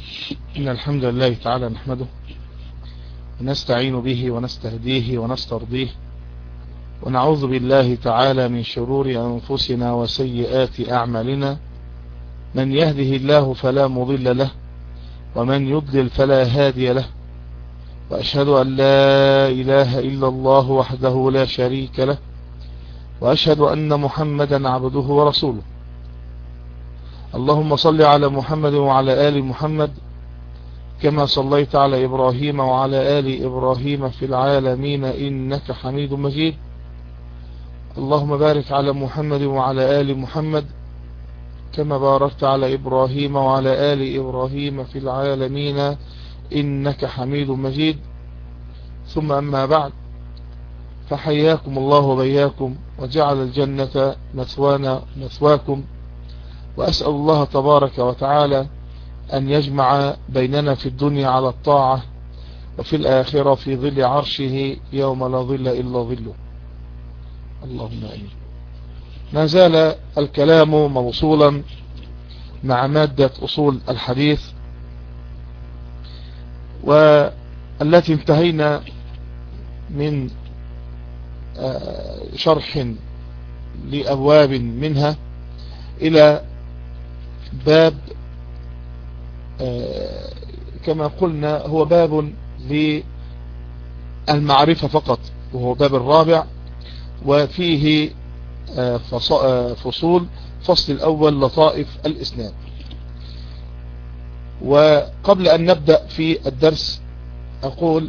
إن الحمد لله تعالى نحمده ونستعين به ونستهديه ونسترضيه ونعوذ بالله تعالى من شرور أنفسنا وسيئات أعمالنا من يهده الله فلا مضل له ومن يضلل فلا هادي له وأشهد أن لا إله إلا الله وحده لا شريك له وأشهد أن محمدا عبده ورسوله اللهم صل على محمد وعلى آل محمد كما صليت على إبراهيم وعلى آل إبراهيم في العالمين إنك حميد مجيد اللهم بارك على محمد وعلى آل محمد كما باركت على إبراهيم وعلى آل إبراهيم في العالمين إنك حميد مجيد ثم أما بعد فحياكم الله وبياكم وجعل الجنة مثوانا مثواكم وأسأل الله تبارك وتعالى أن يجمع بيننا في الدنيا على الطاعة وفي الآخرة في ظل عرشه يوم لا ظل إلا ظله اللهم أمين ما زال الكلام موصولا مع مادة أصول الحديث والتي انتهينا من شرح لأبواب منها إلى باب كما قلنا هو باب للمعرفة فقط وهو باب الرابع وفيه فصول فصل الأول لطائف الإسناد وقبل أن نبدأ في الدرس أقول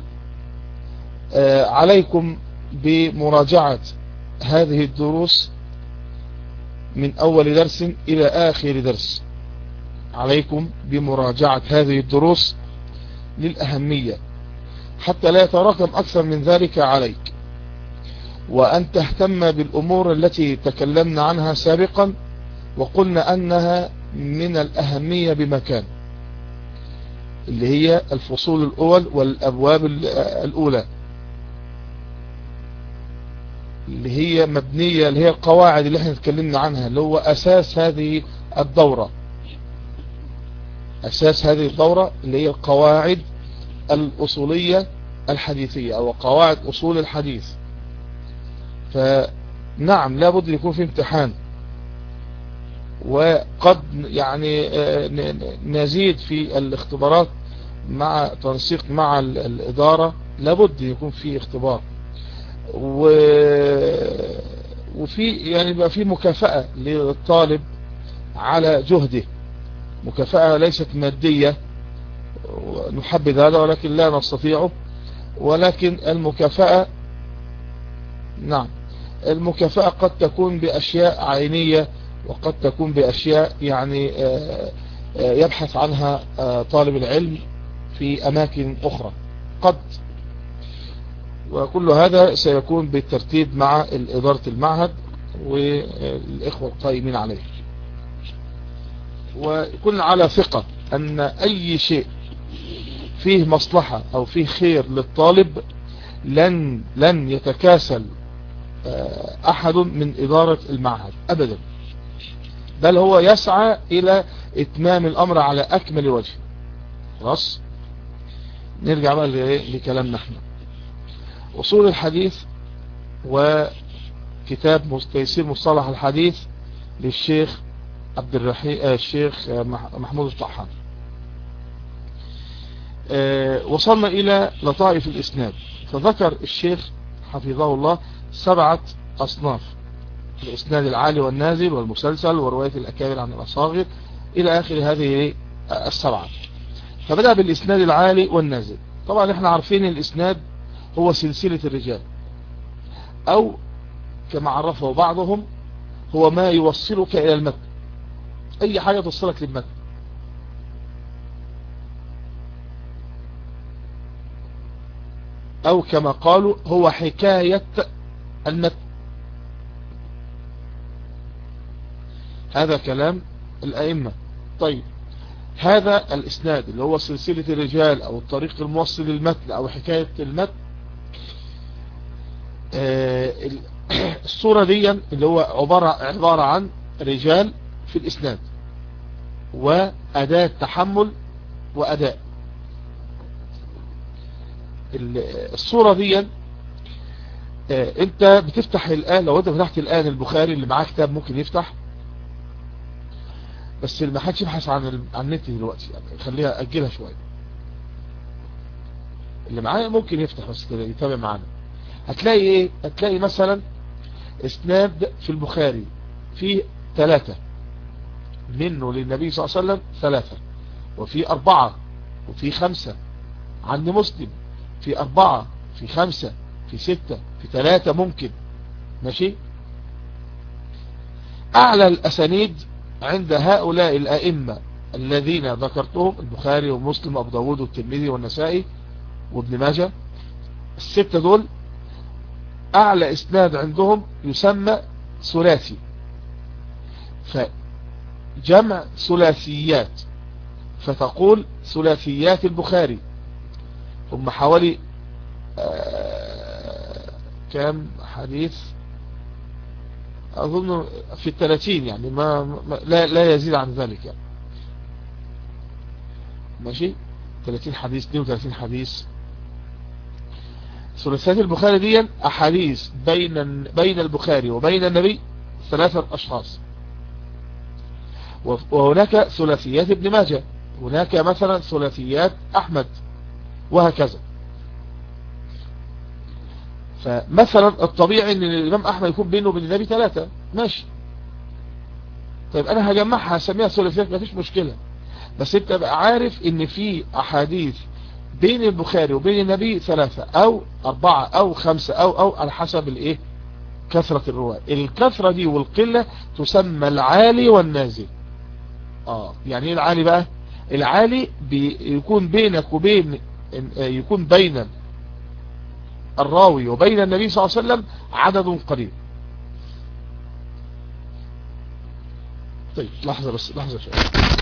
عليكم بمراجعة هذه الدروس من أول درس إلى آخر درس عليكم بمراجعة هذه الدروس للأهمية حتى لا يتراكم أكثر من ذلك عليك وأن تهتم بالأمور التي تكلمنا عنها سابقا وقلنا أنها من الأهمية بمكان اللي هي الفصول الأول والأبواب الأولى اللي هي مبنية اللي هي القواعد اللي احنا اتكلمنا عنها اللي هو أساس هذه الدورة أساس هذه الدورة اللي هي القواعد الأصولية الحديثية أو قواعد أصول الحديث فنعم لابد يكون في امتحان وقد يعني نزيد في الاختبارات مع تنسيق مع الإدارة لابد يكون في اختبار و... وفي يعني يبقى في مكافأة للطالب على جهده مكافأة ليست مادية نحبذ هذا ولكن لا نستطيعه ولكن المكافأة نعم المكافأة قد تكون بأشياء عينية وقد تكون بأشياء يعني يبحث عنها طالب العلم في أماكن أخرى قد وكل هذا سيكون بالترتيب مع إدارة المعهد والإخوة القائمين عليه وكن على ثقة أن أي شيء فيه مصلحة أو فيه خير للطالب لن لن يتكاسل أحد من إدارة المعهد أبدا بل هو يسعى إلى إتمام الأمر على أكمل وجه خلاص نرجع بقى لكلامنا احنا أصول الحديث وكتاب تيسير مصطلح الحديث للشيخ عبد الرحيم الشيخ محمود الطحان وصلنا إلى لطائف الإسناد فذكر الشيخ حفظه الله سبعة أصناف الإسناد العالي والنازل والمسلسل ورواية الأكابر عن الأصاغر إلى آخر هذه السبعة فبدأ بالإسناد العالي والنازل طبعا احنا عارفين الإسناد هو سلسلة الرجال أو كما عرفه بعضهم هو ما يوصلك إلى المتن أي حاجة توصلك للمتن أو كما قالوا هو حكاية المتن هذا كلام الأئمة طيب هذا الإسناد اللي هو سلسلة الرجال أو الطريق الموصل للمتن أو حكاية المتن الصورة دي اللي هو عبارة, عبارة عن رجال في الإسناد وأداة تحمل وأداء الصورة دي انت بتفتح الآن لو انت فتحت الآن البخاري اللي معاه كتاب ممكن يفتح بس ما حدش يبحث عن عن النت دلوقتي يعني خليها اجلها شويه اللي معايا ممكن يفتح بس كده يتابع معانا هتلاقي ايه هتلاقي مثلا اسناد في البخاري في ثلاثة منه للنبي صلى الله عليه وسلم ثلاثة وفي أربعة وفي خمسة عند مسلم في أربعة في خمسة في ستة في ثلاثة ممكن ماشي أعلى الأسانيد عند هؤلاء الأئمة الذين ذكرتهم البخاري ومسلم وأبو داود والترمذي والنسائي وابن ماجه الستة دول أعلى إسناد عندهم يسمى ثلاثي فجمع ثلاثيات فتقول ثلاثيات البخاري هم حوالي آه كام حديث أظن في الثلاثين يعني ما, ما لا, لا يزيد عن ذلك يعني ماشي 30 حديث 32 حديث ثلاثيات البخاري دي أحاديث بين بين البخاري وبين النبي ثلاثة أشخاص وهناك ثلاثيات ابن ماجه هناك مثلا ثلاثيات أحمد وهكذا فمثلا الطبيعي ان الامام احمد يكون بينه وبين النبي ثلاثة ماشي طيب انا هجمعها هسميها ثلاثيات مفيش مشكلة بس انت بقى عارف ان في احاديث بين البخاري وبين النبي ثلاثة او اربعة او خمسة او او على حسب الايه كثرة الرواة الكثرة دي والقلة تسمى العالي والنازل اه يعني ايه العالي بقى العالي بيكون بينك وبين يكون بين الراوي وبين النبي صلى الله عليه وسلم عدد قليل طيب لحظة بس لحظة شوية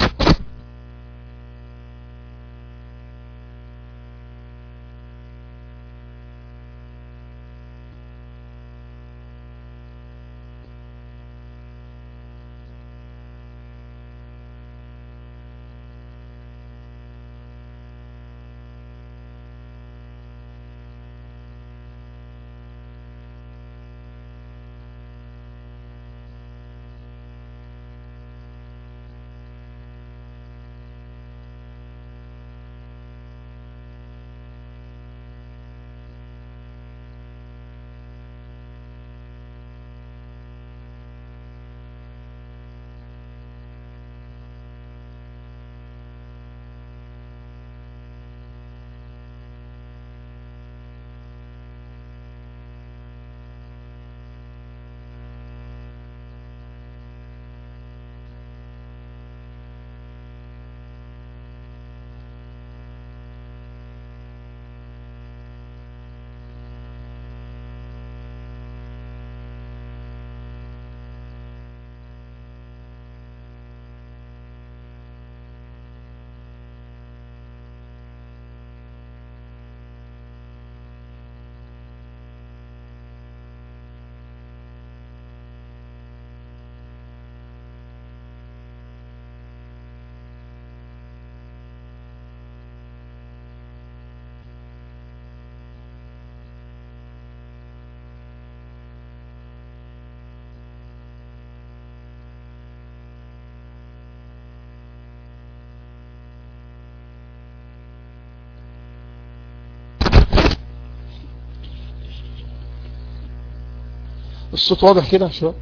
الصوت واضح كده شباب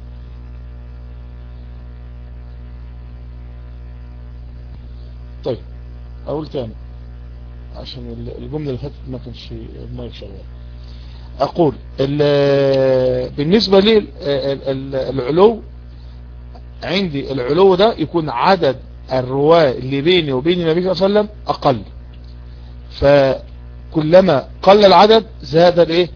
طيب اقول تاني عشان الجملة اللي فاتت ما كانش المايك شغال اقول بالنسبة لي العلو عندي العلو ده يكون عدد الرواة اللي بيني وبين النبي صلى الله عليه وسلم اقل فكلما قل العدد زاد الايه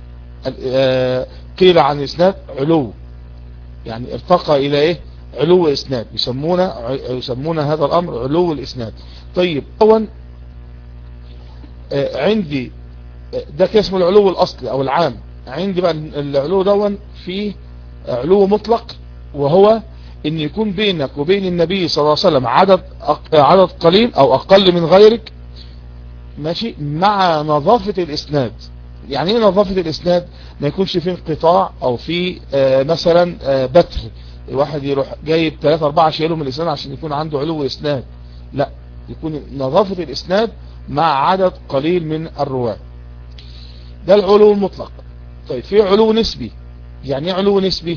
قيل عن اسناد علو يعني ارتقى الى ايه علو اسناد يسمون يسمون هذا الامر علو الاسناد طيب اول عندي ده اسمه العلو الاصلي او العام عندي بقى العلو دون فيه علو مطلق وهو ان يكون بينك وبين النبي صلى الله عليه وسلم عدد عدد قليل او اقل من غيرك ماشي مع نظافة الاسناد يعني ايه نظافة الاسناد ما يكونش فيه انقطاع او في آه مثلا آه بتر الواحد يروح جايب 3 4 شيله من الاسناد عشان يكون عنده علو اسناد لا يكون نظافة الاسناد مع عدد قليل من الرواة ده العلو المطلق طيب في علو نسبي يعني ايه علو نسبي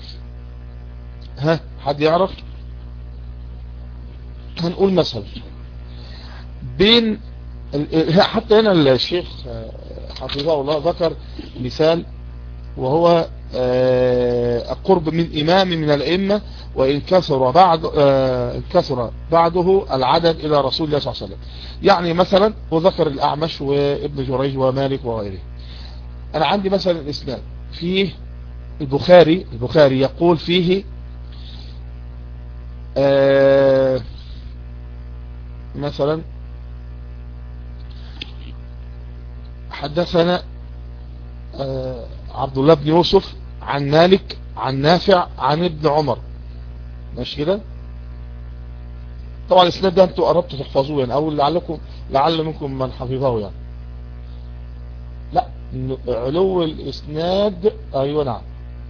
ها حد يعرف هنقول مثلا بين حتى هنا الشيخ حفظه الله ذكر مثال وهو القرب من إمام من الأئمة وإن كثر بعد كثر بعده العدد إلى رسول الله صلى الله عليه وسلم يعني مثلا وذكر الأعمش وابن جريج ومالك وغيره أنا عندي مثلا الإسلام فيه البخاري البخاري يقول فيه آه مثلا حدثنا آه عبد الله بن يوسف عن مالك عن نافع عن ابن عمر ماشي كده طبعا الاسناد ده انتوا قربتوا تحفظوه يعني او لعلكم لعل منكم من حفظه يعني لا علو الاسناد ايوه نعم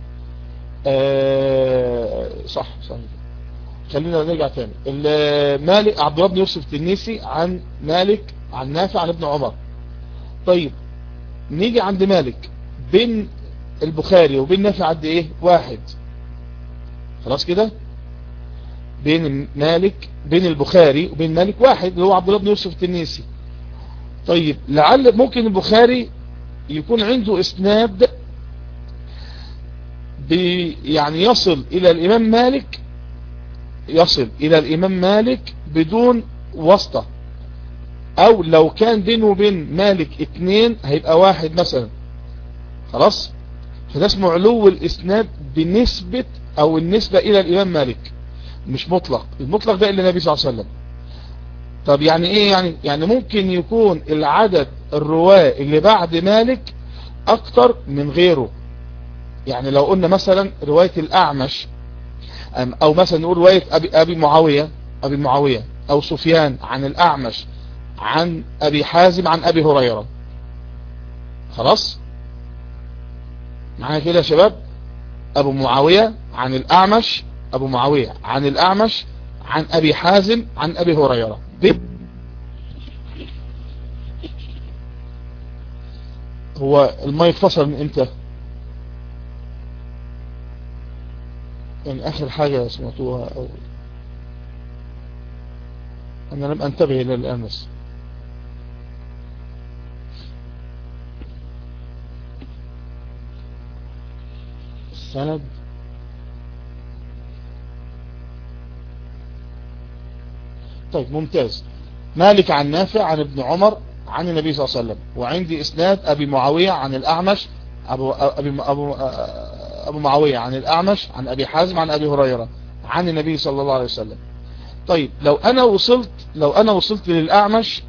آه صح صح خلينا نرجع تاني مالك عبد الله بن يوسف التنيسي عن مالك عن نافع عن ابن عمر طيب نيجي عند مالك بين البخاري وبين نافع قد ايه واحد خلاص كده بين مالك بين البخاري وبين مالك واحد اللي هو عبد الله بن يوسف التنيسي طيب لعل ممكن البخاري يكون عنده اسناد يعني يصل الى الامام مالك يصل الى الامام مالك بدون واسطة او لو كان بينه وبين مالك اتنين هيبقى واحد مثلا خلاص فده اسمه علو الاسناد بنسبة او النسبة الى الامام مالك مش مطلق المطلق ده الا النبي صلى الله عليه وسلم طب يعني ايه يعني يعني ممكن يكون العدد الرواة اللي بعد مالك اكتر من غيره يعني لو قلنا مثلا رواية الاعمش او مثلا نقول رواية ابي, أبي معاوية ابي معاوية او سفيان عن الاعمش عن ابي حازم عن ابي هريرة خلاص معايا كده يا شباب ابو معاوية عن الاعمش ابو معاوية عن الاعمش عن ابي حازم عن ابي هريرة هو الماء اتفصل من امتى يعني اخر حاجة سمعتوها او انا لم انتبه الى الان بس السند طيب ممتاز مالك عن نافع عن ابن عمر عن النبي صلى الله عليه وسلم وعندي اسناد ابي معاوية عن الاعمش ابو, أبي أبو, أبو معاوية عن الأعمش عن أبي حازم عن أبي هريرة عن النبي صلى الله عليه وسلم طيب لو أنا وصلت لو أنا وصلت للأعمش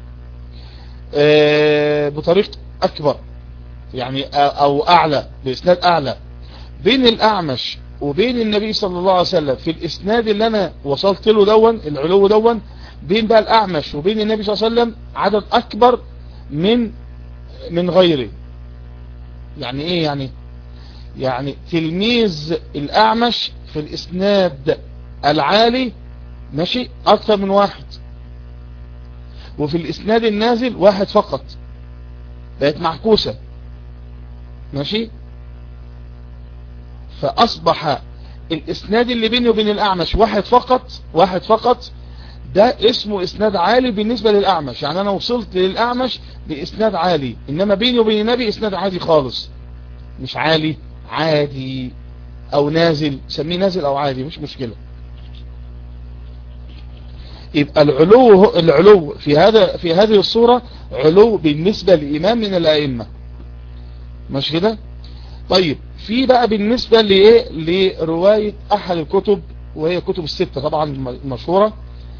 بطريق أكبر يعني أو أعلى بإسناد أعلى بين الأعمش وبين النبي صلى الله عليه وسلم في الإسناد اللي أنا وصلت له دون العلو دون بين بقى الأعمش وبين النبي صلى الله عليه وسلم عدد أكبر من من غيره يعني إيه يعني يعني تلميذ الأعمش في الإسناد العالي ماشي أكثر من واحد وفي الإسناد النازل واحد فقط بقت معكوسة ماشي فأصبح الإسناد اللي بيني وبين الأعمش واحد فقط واحد فقط ده اسمه إسناد عالي بالنسبة للأعمش يعني أنا وصلت للأعمش بإسناد عالي إنما بيني وبين النبي إسناد عادي خالص مش عالي عادي او نازل سميه نازل او عادي مش مشكلة يبقى العلو العلو في هذا في هذه الصورة علو بالنسبة لإمام من الأئمة مش كده طيب في بقى بالنسبة لإيه لرواية أحد الكتب وهي كتب الستة طبعا مشهورة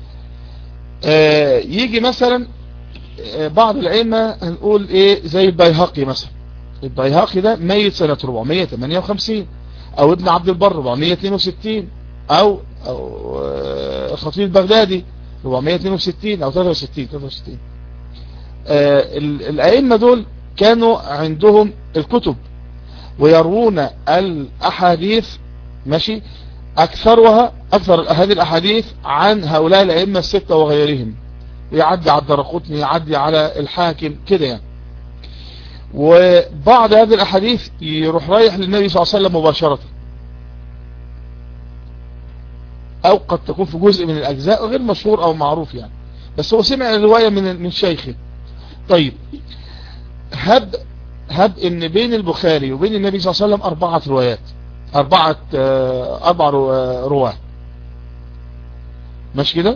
آه يجي مثلا آه بعض الأئمة هنقول إيه زي البيهقي مثلا البيهقي ده ميت سنة 458 او ابن عبد البر 462 او او الخطيب البغدادي 462 او 63 63 الائمة دول كانوا عندهم الكتب ويروون الاحاديث ماشي اكثرها اكثر هذه الاحاديث عن هؤلاء الائمة الستة وغيرهم يعدي على الدرقطني يعدي على الحاكم كده يعني وبعض هذه الاحاديث يروح رايح للنبي صلى الله عليه وسلم مباشرة او قد تكون في جزء من الاجزاء غير مشهور او معروف يعني بس هو سمع الرواية من من شيخه طيب هب هب ان بين البخاري وبين النبي صلى الله عليه وسلم اربعة روايات اربعة اربع رواه مش كده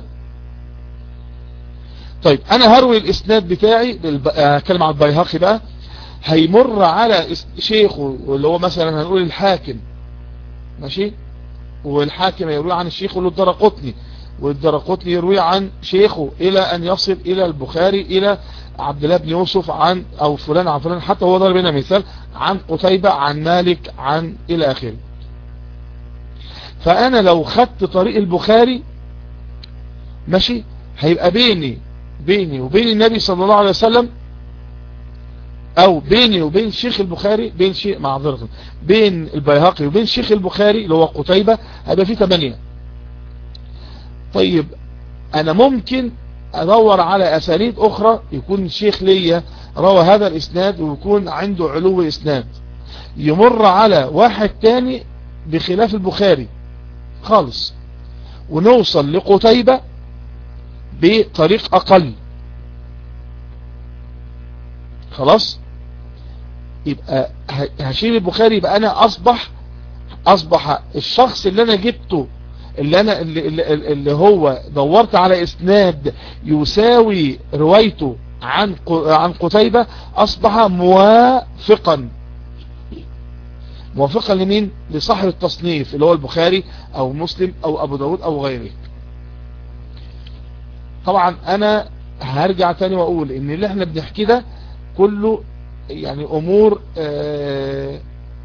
طيب انا هروي الاسناد بتاعي اتكلم عن البيهقي بقى هيمر على شيخه اللي هو مثلا هنقول الحاكم ماشي والحاكم يروي عن الشيخ له الدرقطني والدرقطني يروي عن شيخه الى ان يصل الى البخاري الى عبد الله بن يوسف عن او فلان عن فلان حتى هو ضرب هنا مثال عن قتيبة عن مالك عن الى اخره فانا لو خدت طريق البخاري ماشي هيبقى بيني بيني وبين النبي صلى الله عليه وسلم او بيني وبين شيخ البخاري بين شيء معذرة بين البيهقي وبين شيخ البخاري اللي هو قتيبة هيبقى فيه 8 طيب انا ممكن ادور على اساليب اخرى يكون شيخ ليا روى هذا الاسناد ويكون عنده علو اسناد يمر على واحد تاني بخلاف البخاري خالص ونوصل لقتيبة بطريق اقل خلاص يبقى هشيل البخاري يبقى انا اصبح اصبح الشخص اللي انا جبته اللي انا اللي, اللي, اللي هو دورت على اسناد يساوي روايته عن عن قتيبة اصبح موافقا موافقا لمين لصاحب التصنيف اللي هو البخاري او مسلم او ابو داود او غيره طبعا انا هرجع تاني واقول ان اللي احنا بنحكي ده كله يعني امور آه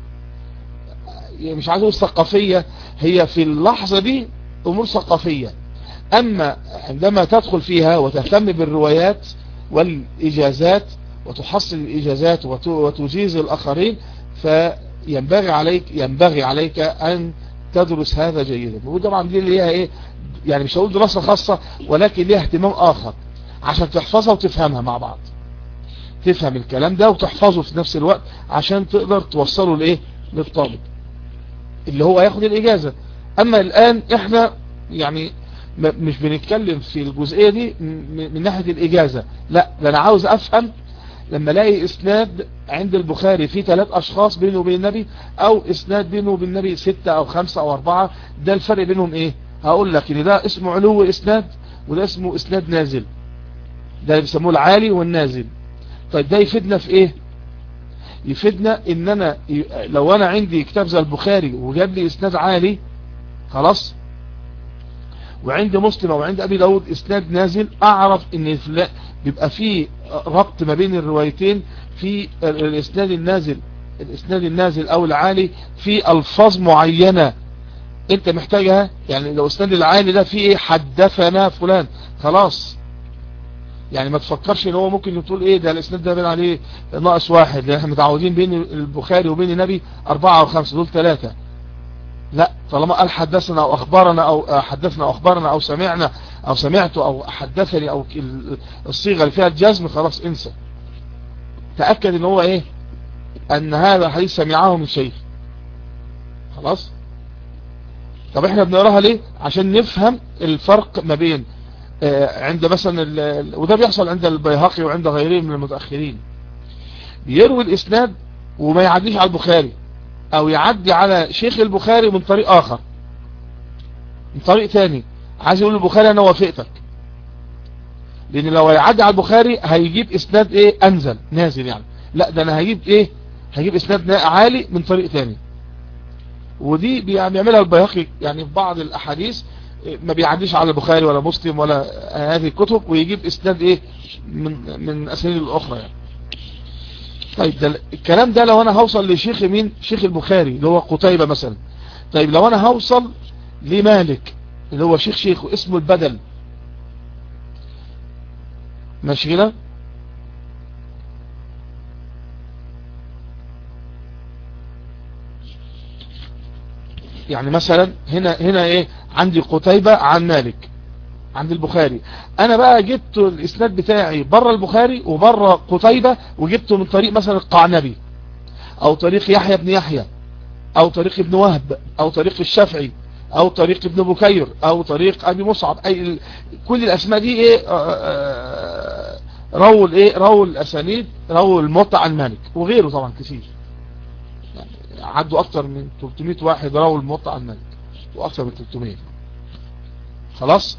مش عايز اقول ثقافية هي في اللحظة دي امور ثقافية اما عندما تدخل فيها وتهتم بالروايات والاجازات وتحصل الاجازات وتجيز الاخرين فينبغي عليك ينبغي عليك ان تدرس هذا جيدا وطبعا دي اللي هي ايه يعني مش هقول دراسة خاصة ولكن ليها اهتمام اخر عشان تحفظها وتفهمها مع بعض تفهم الكلام ده وتحفظه في نفس الوقت عشان تقدر توصله لايه للطالب اللي هو ياخد الاجازة اما الان احنا يعني مش بنتكلم في الجزئية دي من ناحية الاجازة لا ده انا عاوز افهم لما الاقي اسناد عند البخاري في ثلاث اشخاص بينه وبين النبي او اسناد بينه وبين النبي ستة او خمسة او اربعة ده الفرق بينهم ايه هقول لك ان ده اسمه علو اسناد وده اسمه اسناد نازل ده اللي بيسموه العالي والنازل طيب ده يفيدنا في ايه يفيدنا ان انا لو انا عندي كتاب زي البخاري وجاب لي اسناد عالي خلاص وعند مسلم او عند ابي داود اسناد نازل اعرف ان بيبقى فيه ربط ما بين الروايتين في الاسناد النازل الاسناد النازل او العالي في الفاظ معينة انت محتاجها يعني لو اسناد العالي ده فيه ايه حدثنا فلان خلاص يعني ما تفكرش ان هو ممكن تقول ايه ده الاسناد ده بين عليه ناقص واحد لان احنا متعودين بين البخاري وبين النبي اربعة او خمسة دول ثلاثة لا طالما قال حدثنا او اخبرنا او حدثنا او اخبرنا او سمعنا او سمعت او حدثني او الصيغة اللي فيها الجزم خلاص انسى تأكد ان هو ايه ان هذا حديث سمعه من شيخ خلاص طب احنا بنقراها ليه عشان نفهم الفرق ما بين عند مثلا وده بيحصل عند البيهقي وعند غيره من المتأخرين يروي الاسناد وما يعديش على البخاري او يعدي على شيخ البخاري من طريق اخر من طريق ثاني عايز يقول البخاري انا وافقتك لان لو يعدي على البخاري هيجيب اسناد ايه انزل نازل يعني لا ده انا هجيب ايه هجيب اسناد عالي من طريق ثاني ودي بيعملها البيهقي يعني في بعض الاحاديث ما بيعديش على البخاري ولا مسلم ولا هذه الكتب ويجيب اسناد ايه من من اسانيد الاخرى يعني طيب ده الكلام ده لو انا هوصل لشيخ مين شيخ البخاري اللي هو قتيبة مثلا طيب لو انا هوصل لمالك اللي هو شيخ شيخه اسمه البدل ماشي كده يعني مثلا هنا هنا ايه عندي قتيبة عن مالك عند البخاري انا بقى جبت الاسناد بتاعي بره البخاري وبره قتيبة وجبته من طريق مثلا القعنبي او طريق يحيى بن يحيى او طريق ابن وهب او طريق الشافعي او طريق ابن بكير او طريق ابي مصعب اي كل الاسماء دي ايه رو الايه رو الاسانيد رو الموطع عن مالك وغيره طبعا كثير يعني عدوا اكتر من 300 واحد رو الموطع عن مالك واكثر من 300 خلاص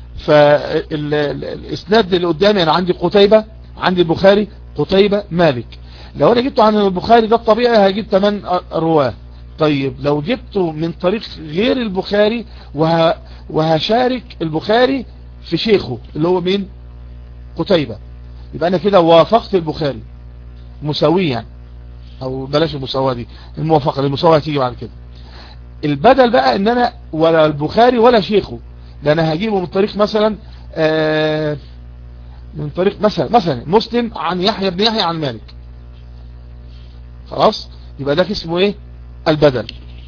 فالاسناد اللي قدامي انا عندي قتيبة عندي البخاري قتيبة مالك لو انا جبته عن البخاري ده الطبيعي هجيب 8 رواه طيب لو جبته من طريق غير البخاري وه... وهشارك البخاري في شيخه اللي هو مين قتيبة يبقى انا كده وافقت البخاري مساويا يعني. او بلاش المساواة دي الموافقة المساواة تيجي بعد كده البدل بقى ان انا ولا البخاري ولا شيخه ده انا هجيبه من طريق مثلا آه من طريق مثلا مثلا مسلم عن يحيى بن يحيى عن مالك خلاص يبقى ده اسمه ايه البدل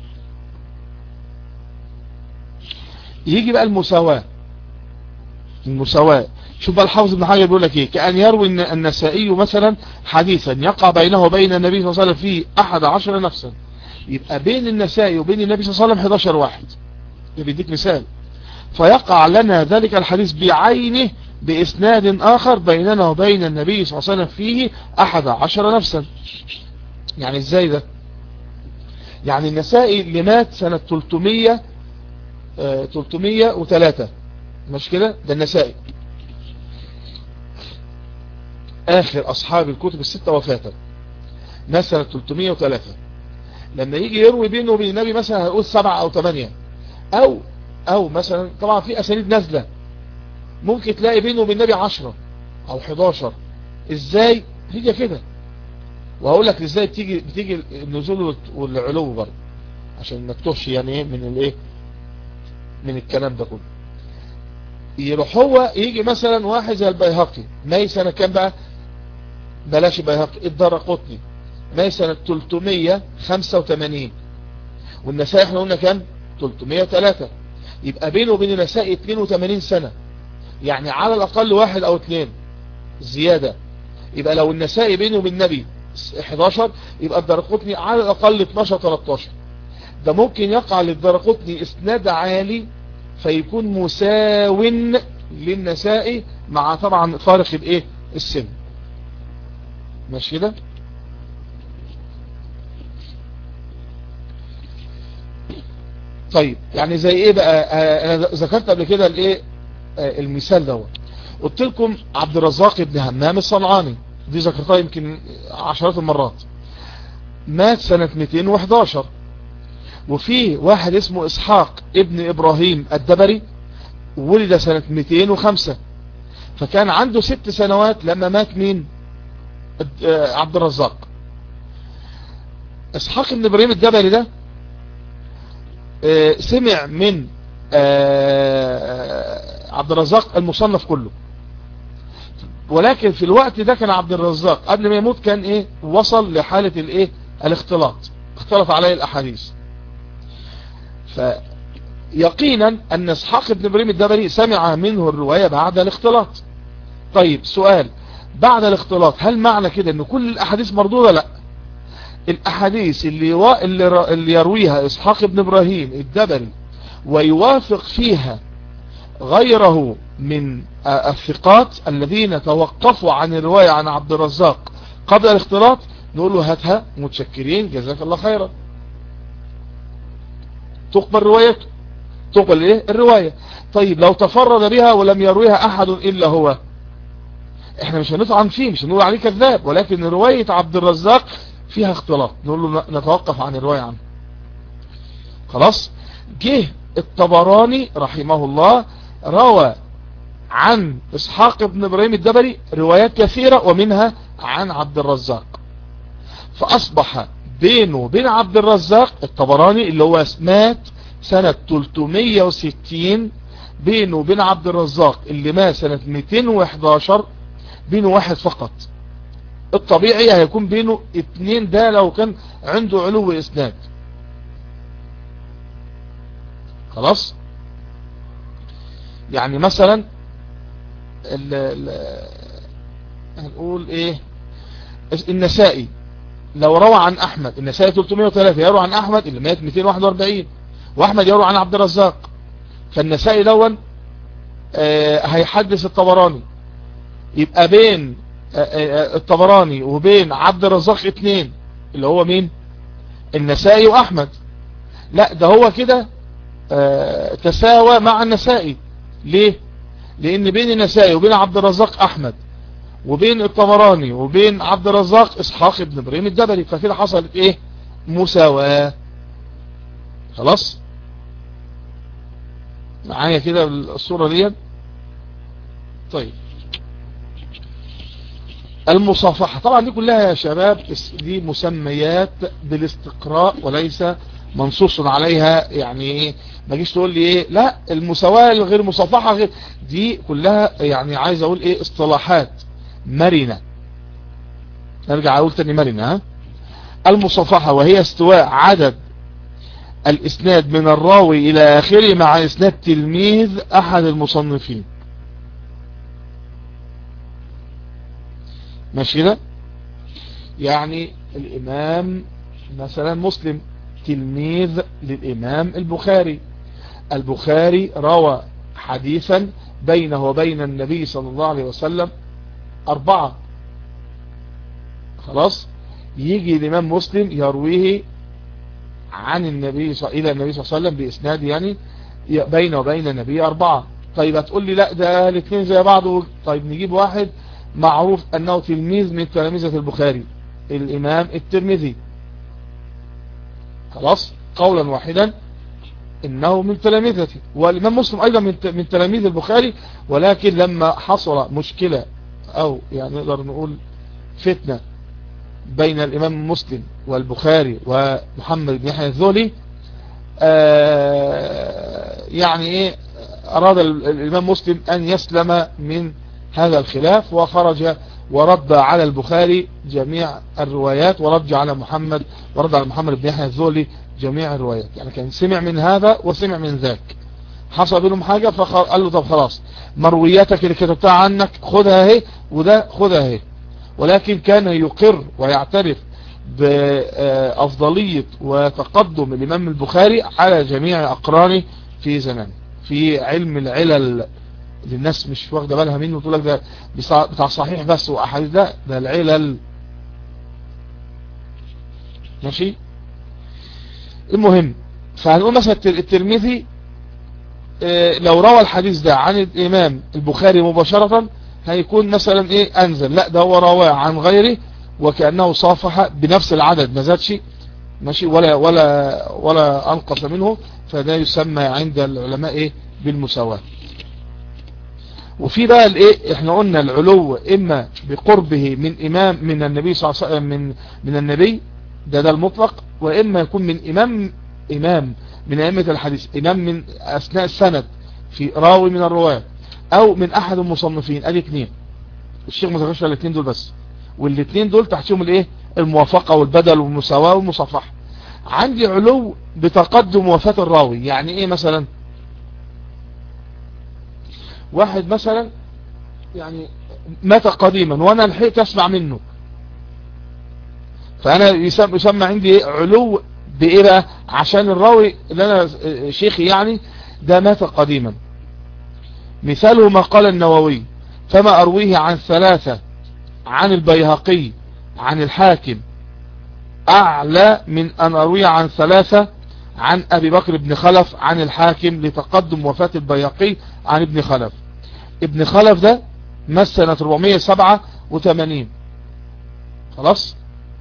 يجي بقى المساواة المساواة شوف بقى الحافظ ابن حجر بيقول لك ايه كأن يروي النسائي مثلا حديثا يقع بينه وبين النبي صلى الله عليه وسلم فيه احد عشر نفسا يبقى بين النسائي وبين النبي صلى الله عليه وسلم 11 واحد ده بيديك مثال فيقع لنا ذلك الحديث بعينه بإسناد آخر بيننا وبين النبي صلى الله عليه وسلم فيه أحد عشر نفسا يعني ازاي ده يعني النسائي اللي مات سنة 300 آه 303 مش كده ده النسائي آخر أصحاب الكتب الستة وفاة مات سنة 303 لما يجي يروي بينه وبين النبي مثلا هيقول سبعة أو ثمانية أو أو مثلا طبعا في أسانيد نازلة ممكن تلاقي بينه وبين النبي 10 أو 11 إزاي هي كده وهقول لك ازاي بتيجي بتيجي النزول والعلو برضه عشان ما تتوهش يعني ايه من الايه من الكلام ده كله يروح هو يجي مثلا واحد زي البيهقي ماي سنة كام بقى بلاش البيهقي الدرقطني ماي سنة 385 والنسائي احنا قلنا كام 303 يبقى بينه وبين النسائي 82 سنة يعني على الاقل واحد او اثنين زيادة يبقى لو النسائي بينه وبين النبي 11 يبقى الدرقطني على الاقل 12 13 ده ممكن يقع للدرقطني اسناد عالي فيكون مساو للنسائي مع طبعا فارق الايه السن ماشي كده طيب يعني زي ايه بقى انا ذكرت قبل كده الايه المثال دوت قلت لكم عبد الرزاق بن همام الصنعاني دي ذكرتها يمكن عشرات المرات مات سنة 211 وفي واحد اسمه اسحاق ابن ابراهيم الدبري ولد سنة 205 فكان عنده ست سنوات لما مات مين عبد الرزاق اسحاق ابن ابراهيم الدبري ده سمع من عبد الرزاق المصنف كله ولكن في الوقت ده كان عبد الرزاق قبل ما يموت كان ايه وصل لحالة الايه الاختلاط اختلط عليه الاحاديث فيقينا ان اسحاق بن ابراهيم الدبري سمع منه الرواية بعد الاختلاط طيب سؤال بعد الاختلاط هل معنى كده ان كل الاحاديث مردودة لا الاحاديث اللي, و... اللي, ر... اللي يرويها اسحاق بن ابراهيم الدبري ويوافق فيها غيره من الثقات الذين توقفوا عن الرواية عن عبد الرزاق قبل الاختلاط نقول له هاتها متشكرين جزاك الله خيرا تقبل روايته تقبل ايه الرواية طيب لو تفرد بها ولم يرويها احد الا هو احنا مش هنطعن فيه مش هنقول عليه كذاب ولكن رواية عبد الرزاق فيها اختلاط نقول له نتوقف عن الرواية عنه خلاص جه الطبراني رحمه الله روى عن اسحاق بن ابراهيم الدبري روايات كثيرة ومنها عن عبد الرزاق فاصبح بينه وبين عبد الرزاق الطبراني اللي هو مات سنة 360 بينه وبين عبد الرزاق اللي مات سنة 211 بينه واحد فقط الطبيعي هيكون بينه اتنين ده لو كان عنده علو اسناد خلاص يعني مثلا ال ال هنقول ايه النسائي لو روى عن احمد النسائي 303 يروى عن احمد اللي مات 241 واحمد يروى عن عبد الرزاق فالنسائي دون آه هيحدث الطبراني يبقى بين آه آه الطبراني وبين عبد الرزاق اتنين اللي هو مين النسائي واحمد لا ده هو كده تساوى مع النسائي ليه لان بين النسائي وبين عبد الرزاق احمد وبين الطبراني وبين عبد الرزاق اسحاق بن ابراهيم الدبري فكده حصلت ايه مساواة خلاص معايا كده الصورة دي طيب المصافحة طبعا دي كلها يا شباب دي مسميات بالاستقراء وليس منصوص عليها يعني ايه ما جيش تقول لي ايه لا المساواة الغير مصافحة غير دي كلها يعني عايز اقول ايه اصطلاحات مرنة نرجع اقول تاني مرنة ها المصافحة وهي استواء عدد الاسناد من الراوي الى اخره مع اسناد تلميذ احد المصنفين ماشي ده يعني الامام مثلا مسلم تلميذ للامام البخاري البخاري روى حديثا بينه وبين النبي صلى الله عليه وسلم أربعة خلاص يجي الإمام مسلم يرويه عن النبي صلى إلى النبي صلى الله عليه وسلم بإسناد يعني بينه وبين النبي أربعة طيب هتقول لي لا ده الاثنين زي بعض طيب نجيب واحد معروف أنه تلميذ من تلاميذة البخاري الإمام الترمذي خلاص قولا واحدا انه من تلاميذته والامام مسلم ايضا من تلاميذ البخاري ولكن لما حصل مشكلة او يعني نقدر نقول فتنة بين الامام مسلم والبخاري ومحمد بن يحيى الذولي يعني ايه اراد الامام مسلم ان يسلم من هذا الخلاف وخرج ورد على البخاري جميع الروايات ورد على محمد ورد على محمد بن يحيى الذولي جميع الروايات يعني كان سمع من هذا وسمع من ذاك حصل بينهم حاجة فقال له طب خلاص مروياتك اللي كتبتها عنك خدها اهي وده خدها اهي ولكن كان يقر ويعترف بأفضلية وتقدم الإمام البخاري على جميع أقرانه في زمان في علم العلل للناس مش واخده بالها منه تقول لك ده بتاع صحيح بس واحاديث ده ده العلل ماشي المهم فهنقول مثلا الترمذي اه لو روى الحديث ده عن الامام البخاري مباشرة هيكون مثلا ايه انزل لا ده هو رواه عن غيره وكأنه صافح بنفس العدد ما زادش ماشي ولا ولا ولا انقص منه فده يسمى عند العلماء ايه بالمساواة وفي بقى الايه احنا قلنا العلو اما بقربه من امام من النبي صلى الله عليه وسلم من من النبي ده ده المطلق واما يكون من امام امام من ائمه الحديث امام من اثناء السند في راوي من الرواه او من احد المصنفين ادي اثنين الشيخ ما ذكرش الاثنين دول بس والاثنين دول تحتهم الايه الموافقه والبدل والمساواه والمصافحه عندي علو بتقدم وفاه الراوي يعني ايه مثلا واحد مثلا يعني مات قديما وانا لحقت اسمع منه فانا يسمى, يسمى عندي علو بايه بقى عشان الراوي اللي انا شيخي يعني ده مات قديما مثاله ما قال النووي فما ارويه عن ثلاثة عن البيهقي عن الحاكم اعلى من ان ارويه عن ثلاثة عن ابي بكر بن خلف عن الحاكم لتقدم وفاة البيهقي عن ابن خلف ابن خلف ده مات سنة 487 خلاص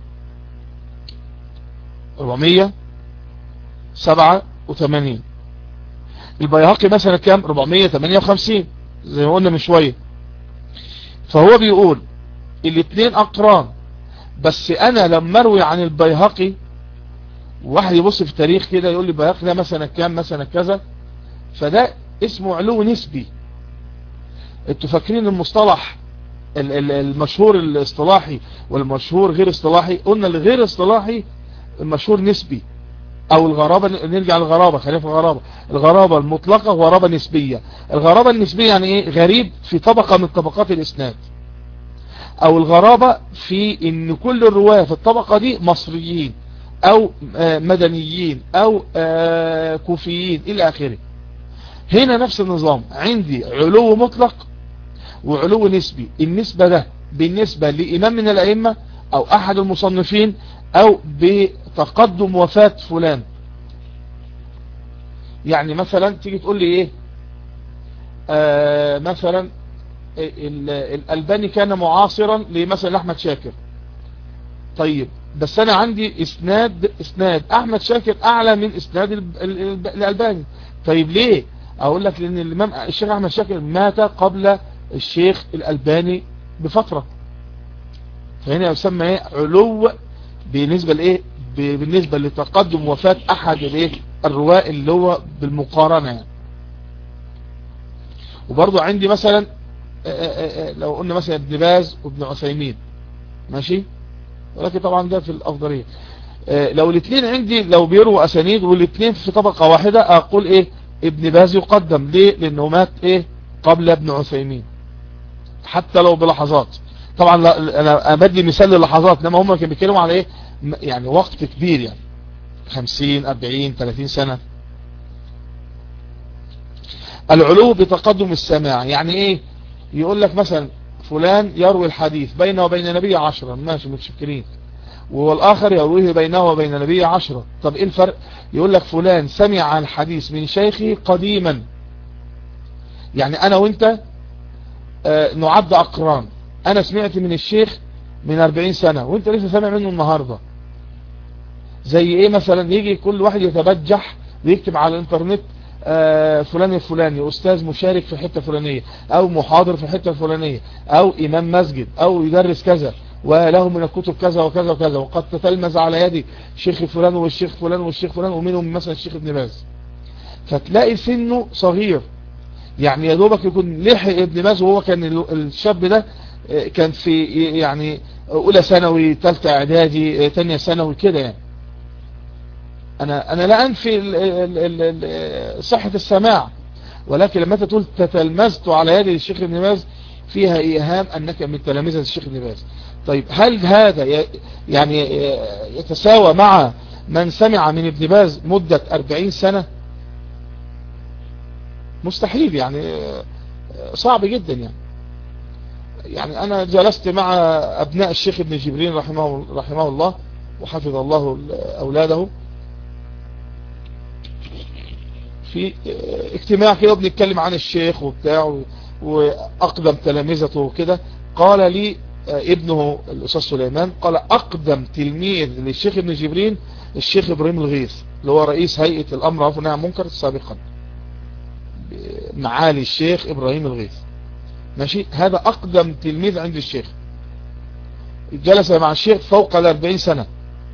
487 البيهقي مثلا كام 458 زي ما قلنا من شوية فهو بيقول الاثنين اقران بس انا لما اروي عن البيهقي واحد يبص في التاريخ كده يقول لي بلغنا مثلا كام مثلا كذا فده اسمه علو نسبي انتوا فاكرين المصطلح المشهور الاصطلاحي والمشهور غير اصطلاحي قلنا الغير اصطلاحي المشهور نسبي او الغرابة نرجع للغرابة خلينا في الغرابة الغرابة المطلقة غرابة نسبية الغرابة النسبية يعني ايه غريب في طبقة من طبقات الاسناد او الغرابة في ان كل الرواية في الطبقة دي مصريين او مدنيين او كوفيين الى اخره هنا نفس النظام عندي علو مطلق وعلو نسبي النسبة ده بالنسبة لإمام من الأئمة أو أحد المصنفين أو بتقدم وفاة فلان يعني مثلا تيجي تقول لي إيه آه مثلا الألباني كان معاصرا لمثلا أحمد شاكر طيب بس أنا عندي إسناد إسناد أحمد شاكر أعلى من إسناد الألباني طيب ليه أقول لك لأن الإمام الشيخ أحمد شاكر مات قبل الشيخ الألباني بفترة فهنا يسمى ايه علو بالنسبة لايه بالنسبة لتقدم وفاة احد الايه الرواء اللي هو بالمقارنة يعني وبرضو عندي مثلا لو قلنا مثلا ابن باز وابن عثيمين ماشي ولكن طبعا ده في الافضلية لو الاثنين عندي لو بيروا اسانيد والاثنين في طبقة واحدة اقول ايه ابن باز يقدم ليه لانه مات ايه قبل ابن عثيمين حتى لو بلحظات طبعا انا بدي مثال للحظات انما هم كانوا بيتكلموا على ايه يعني وقت كبير يعني 50 40 30 سنة العلو بتقدم السماع يعني ايه يقول لك مثلا فلان يروي الحديث بينه وبين نبي عشرة ماشي متشكرين والآخر يرويه بينه وبين نبي عشرة طب ايه الفرق يقول لك فلان سمع الحديث من شيخه قديما يعني انا وانت آه نعد اقران انا سمعت من الشيخ من 40 سنة وانت لسه سامع منه النهاردة زي ايه مثلا يجي كل واحد يتبجح ويكتب على الانترنت آه فلان الفلاني استاذ مشارك في حتة فلانية او محاضر في حتة فلانية او امام مسجد او يدرس كذا وله من الكتب كذا وكذا وكذا وقد تتلمذ على يدي شيخ فلان والشيخ فلان والشيخ فلان ومنهم مثلا الشيخ ابن باز فتلاقي سنه صغير يعني يا دوبك يكون لحق ابن باز وهو كان الشاب ده كان في يعني اولى ثانوي ثالثه اعدادي ثانيه ثانوي كده يعني انا انا لا انفي صحة السماع ولكن لما تقول تتلمذت على يد الشيخ ابن باز فيها ايهام انك من تلامذة الشيخ ابن باز طيب هل هذا يعني يتساوى مع من سمع من ابن باز مدة 40 سنة مستحيل يعني صعب جدا يعني يعني انا جلست مع ابناء الشيخ ابن جبرين رحمه, رحمه الله وحفظ الله اولاده في اجتماع كده بنتكلم عن الشيخ وبتاع واقدم تلامذته وكده قال لي ابنه الاستاذ سليمان قال اقدم تلميذ للشيخ ابن جبرين الشيخ ابراهيم الغيث اللي هو رئيس هيئة الامر عفوا نعم منكر سابقا معالي الشيخ ابراهيم الغيث ماشي هذا اقدم تلميذ عند الشيخ جلس مع الشيخ فوق الاربعين سنة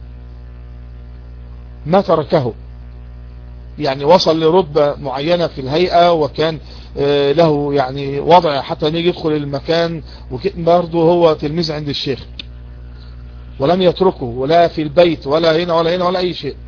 ما تركه يعني وصل لرتبة معينة في الهيئة وكان له يعني وضع حتى نيجي يدخل المكان برضه هو تلميذ عند الشيخ ولم يتركه ولا في البيت ولا هنا ولا هنا ولا اي شيء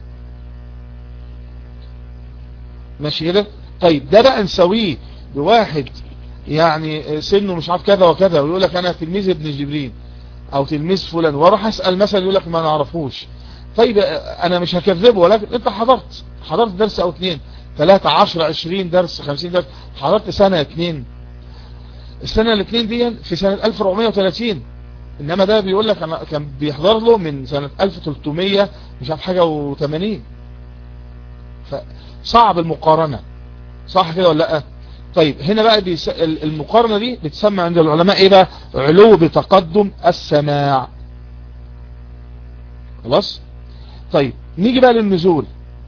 ماشي كده طيب ده بقى نسويه بواحد يعني سنه مش عارف كذا وكذا ويقول لك انا تلميذ ابن جبرين او تلميذ فلان واروح اسال مثلا يقول لك ما نعرفوش طيب انا مش هكذبه ولكن انت حضرت حضرت درس او اتنين ثلاثة عشر عشرين درس خمسين درس حضرت سنة اتنين السنة الاتنين دي في سنة 1430 انما ده بيقول لك انا كان بيحضر له من سنة 1300 مش عارف حاجة و80 فصعب المقارنة صح كده ولا لا طيب هنا بقى بيس... المقارنة دي بتسمى عند العلماء ايه بقى علو بتقدم السماع خلاص طيب نيجي بقى للنزول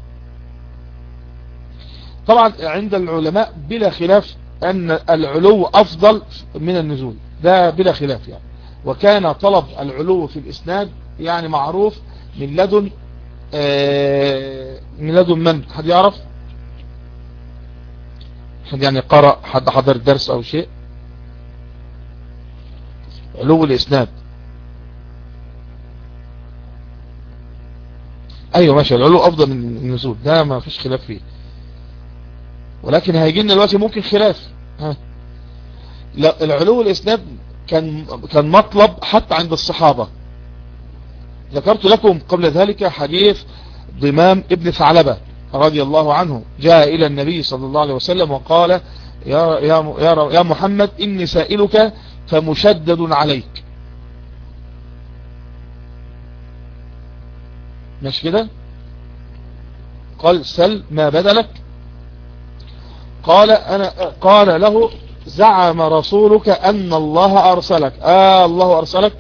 طبعا عند العلماء بلا خلاف ان العلو افضل من النزول ده بلا خلاف يعني وكان طلب العلو في الاسناد يعني معروف من لدن آه، ميلاد من حد يعرف حد يعني قرأ حد حضر درس او شيء علو الاسناد ايوه ماشي العلو افضل من النزول ده ما فيش خلاف فيه ولكن هيجي لنا دلوقتي ممكن خلاف ها لا العلو الاسناد كان كان مطلب حتى عند الصحابة ذكرت لكم قبل ذلك حديث ضمام ابن ثعلبة رضي الله عنه جاء إلى النبي صلى الله عليه وسلم وقال يا, يا, يا, يا محمد إني سائلك فمشدد عليك مش كده قال سل ما بدلك قال أنا قال له زعم رسولك أن الله أرسلك آه الله أرسلك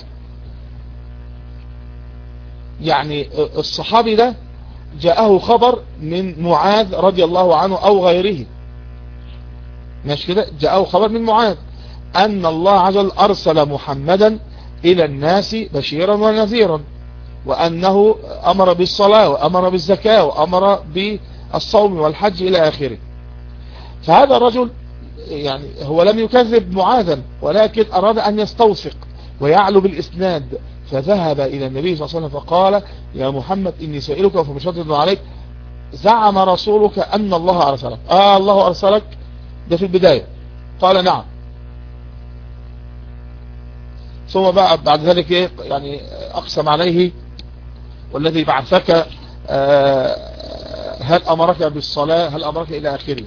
يعني الصحابي ده جاءه خبر من معاذ رضي الله عنه أو غيره مش كده جاءه خبر من معاذ أن الله عز وجل أرسل محمدا إلى الناس بشيرا ونذيرا وأنه أمر بالصلاة وأمر بالزكاة وأمر بالصوم والحج إلى آخره فهذا الرجل يعني هو لم يكذب معاذا ولكن أراد أن يستوثق ويعلو بالإسناد فذهب إلى النبي صلى الله عليه وسلم فقال يا محمد إني سائلك فمشدد عليك زعم رسولك أن الله أرسلك آه الله أرسلك ده في البداية قال نعم ثم بعد, بعد ذلك إيه يعني أقسم عليه والذي بعثك آه هل أمرك بالصلاة هل أمرك إلى آخره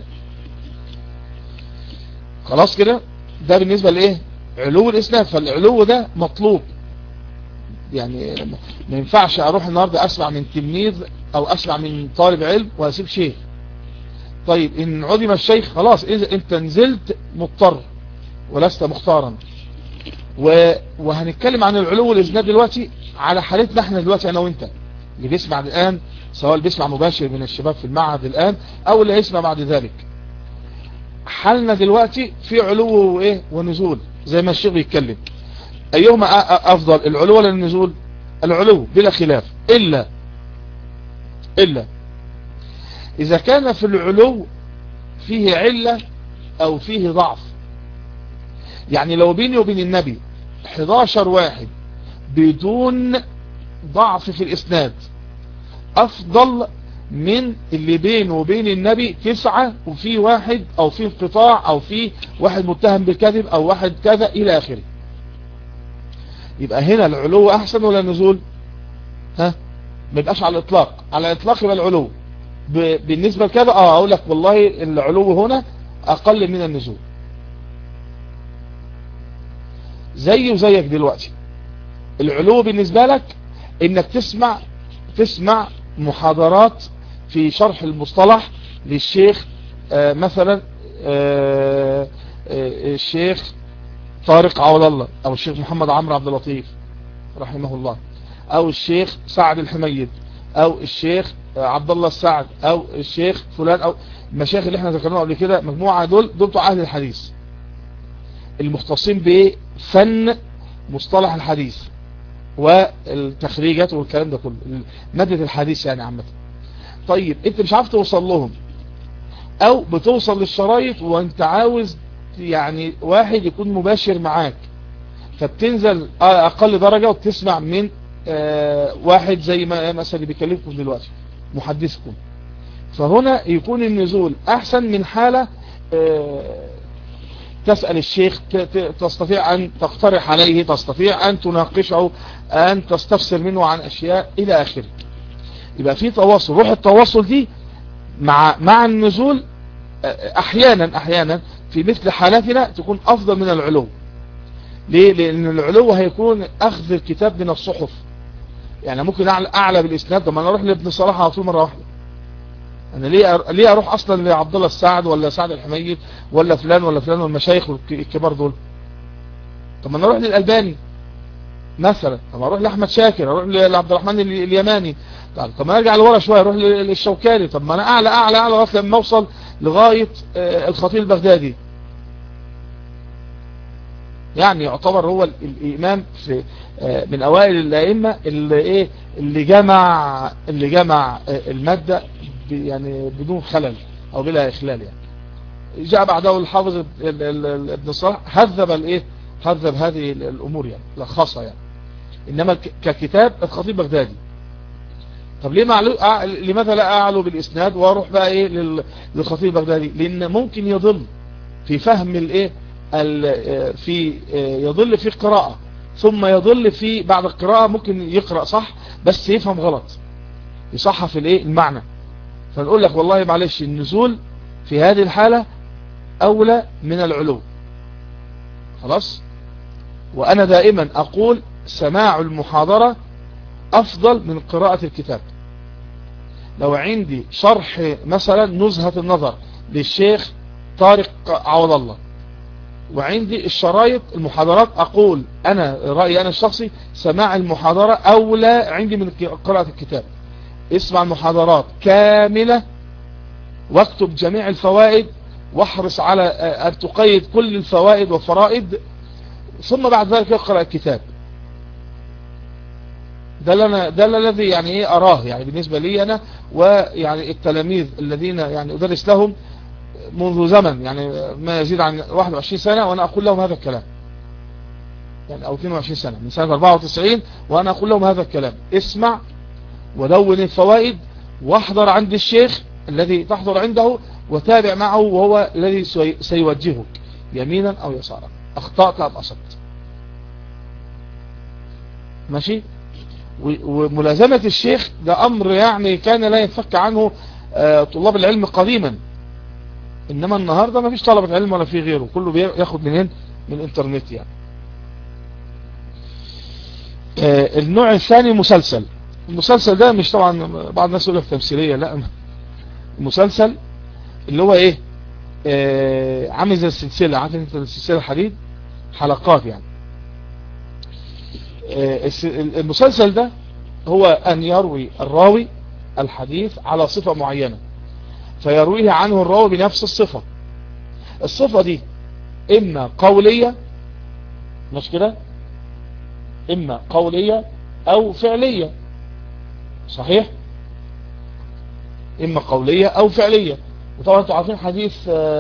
خلاص كده ده بالنسبة لإيه علو الإسلام فالعلو ده مطلوب يعني ما ينفعش أروح النهاردة أسمع من تلميذ أو أسمع من طالب علم وأسيب شيخ طيب إن عدم الشيخ خلاص إذا أنت نزلت مضطر ولست مختارا وهنتكلم عن العلو والإسناد دلوقتي على حالتنا احنا دلوقتي أنا وإنت اللي بيسمع الآن سواء اللي بيسمع مباشر من الشباب في المعهد الآن أو اللي يسمع بعد ذلك حالنا دلوقتي في علو وايه ونزول زي ما الشيخ بيتكلم ايهما افضل العلو ولا النزول العلو بلا خلاف الا الا اذا كان في العلو فيه علة او فيه ضعف يعني لو بيني وبين النبي 11 واحد بدون ضعف في الاسناد افضل من اللي بينه وبين النبي تسعة وفي واحد او في انقطاع او في واحد متهم بالكذب او واحد كذا الى اخره يبقى هنا العلو احسن ولا النزول ها ما يبقاش على الاطلاق على الاطلاق يبقى العلو بالنسبة لكذا اه اقول لك والله العلو هنا اقل من النزول زي وزيك دلوقتي العلو بالنسبة لك انك تسمع تسمع محاضرات في شرح المصطلح للشيخ آه مثلا آه آه الشيخ طارق عوض الله او الشيخ محمد عمرو عبد اللطيف رحمه الله او الشيخ سعد الحميد او الشيخ عبد الله السعد او الشيخ فلان او المشايخ اللي احنا ذكرناهم قبل كده مجموعة دول دول بتوع اهل الحديث المختصين بفن مصطلح الحديث والتخريجات والكلام ده كله مادة الحديث يعني عامة طيب انت مش عارف توصل لهم او بتوصل للشرايط وانت عاوز يعني واحد يكون مباشر معاك فبتنزل اقل درجة وبتسمع من آه واحد زي ما مثلا اللي بيكلمكم دلوقتي محدثكم فهنا يكون النزول احسن من حالة آه تسأل الشيخ تستطيع أن تقترح عليه تستطيع أن تناقشه أن تستفسر منه عن أشياء إلى آخره يبقى في تواصل روح التواصل دي مع مع النزول أحيانا أحيانا في مثل حالاتنا تكون أفضل من العلو ليه لأن العلو هيكون أخذ الكتاب من الصحف يعني ممكن أعلى, أعلى بالإسناد لما أنا أروح لابن صلاح على طول مرة واحدة انا ليه ليه اروح اصلا لعبد الله السعد ولا سعد الحميد ولا فلان ولا فلان والمشايخ الكبار دول طب ما انا اروح للالباني مثلا طب اروح لاحمد شاكر اروح لعبد الرحمن اليماني طب طب ما ارجع لورا شويه اروح للشوكاني طب ما انا اعلى اعلى اعلى لغايه لما اوصل لغايه الخطيب البغدادي يعني يعتبر هو الإمام في من أوائل الأئمة اللي إيه اللي جمع اللي جمع المادة يعني بدون خلل أو بلا إخلال يعني جاء بعده الحافظ ابن صلاح هذب الايه هذب هذه الامور يعني لخصها يعني انما ككتاب الخطيب بغدادي طب ليه معلو... لماذا لا اعلو بالاسناد واروح بقى ايه للخطيب بغدادي لان ممكن يضل في فهم الايه في يضل في القراءة ثم يضل في بعد القراءة ممكن يقرأ صح بس يفهم غلط يصحف الايه المعنى فنقول لك والله معلش النزول في هذه الحالة أولى من العلو خلاص وأنا دائما أقول سماع المحاضرة أفضل من قراءة الكتاب لو عندي شرح مثلا نزهة النظر للشيخ طارق عوض الله وعندي الشرايط المحاضرات أقول أنا رأيي أنا الشخصي سماع المحاضرة أولى عندي من قراءة الكتاب اسمع المحاضرات كاملة واكتب جميع الفوائد واحرص على أن تقيد كل الفوائد والفرائد ثم بعد ذلك اقرأ الكتاب ده اللي ده الذي يعني ايه اراه يعني بالنسبة لي انا ويعني التلاميذ الذين يعني ادرس لهم منذ زمن يعني ما يزيد عن 21 سنة وانا اقول لهم هذا الكلام يعني او 22 سنة من سنة 94 وانا اقول لهم هذا الكلام اسمع ودون الفوائد واحضر عند الشيخ الذي تحضر عنده وتابع معه وهو الذي سيوجهك يمينا او يسارا اخطأت ام اصبت ماشي وملازمة الشيخ ده امر يعني كان لا ينفك عنه طلاب العلم قديما انما النهاردة ما فيش طلبة علم ولا في غيره كله بياخد منين من الانترنت يعني النوع الثاني مسلسل المسلسل ده مش طبعا بعض الناس يقول لك تمثيلية لا المسلسل اللي هو ايه آه عامل زي السلسلة عارف انت السلسلة الحديد حلقات يعني آه المسلسل ده هو ان يروي الراوي الحديث على صفة معينة فيرويه عنه الراوي بنفس الصفة الصفة دي اما قولية مش كده اما قولية او فعلية صحيح اما قولية او فعلية وطبعا انتوا عارفين حديث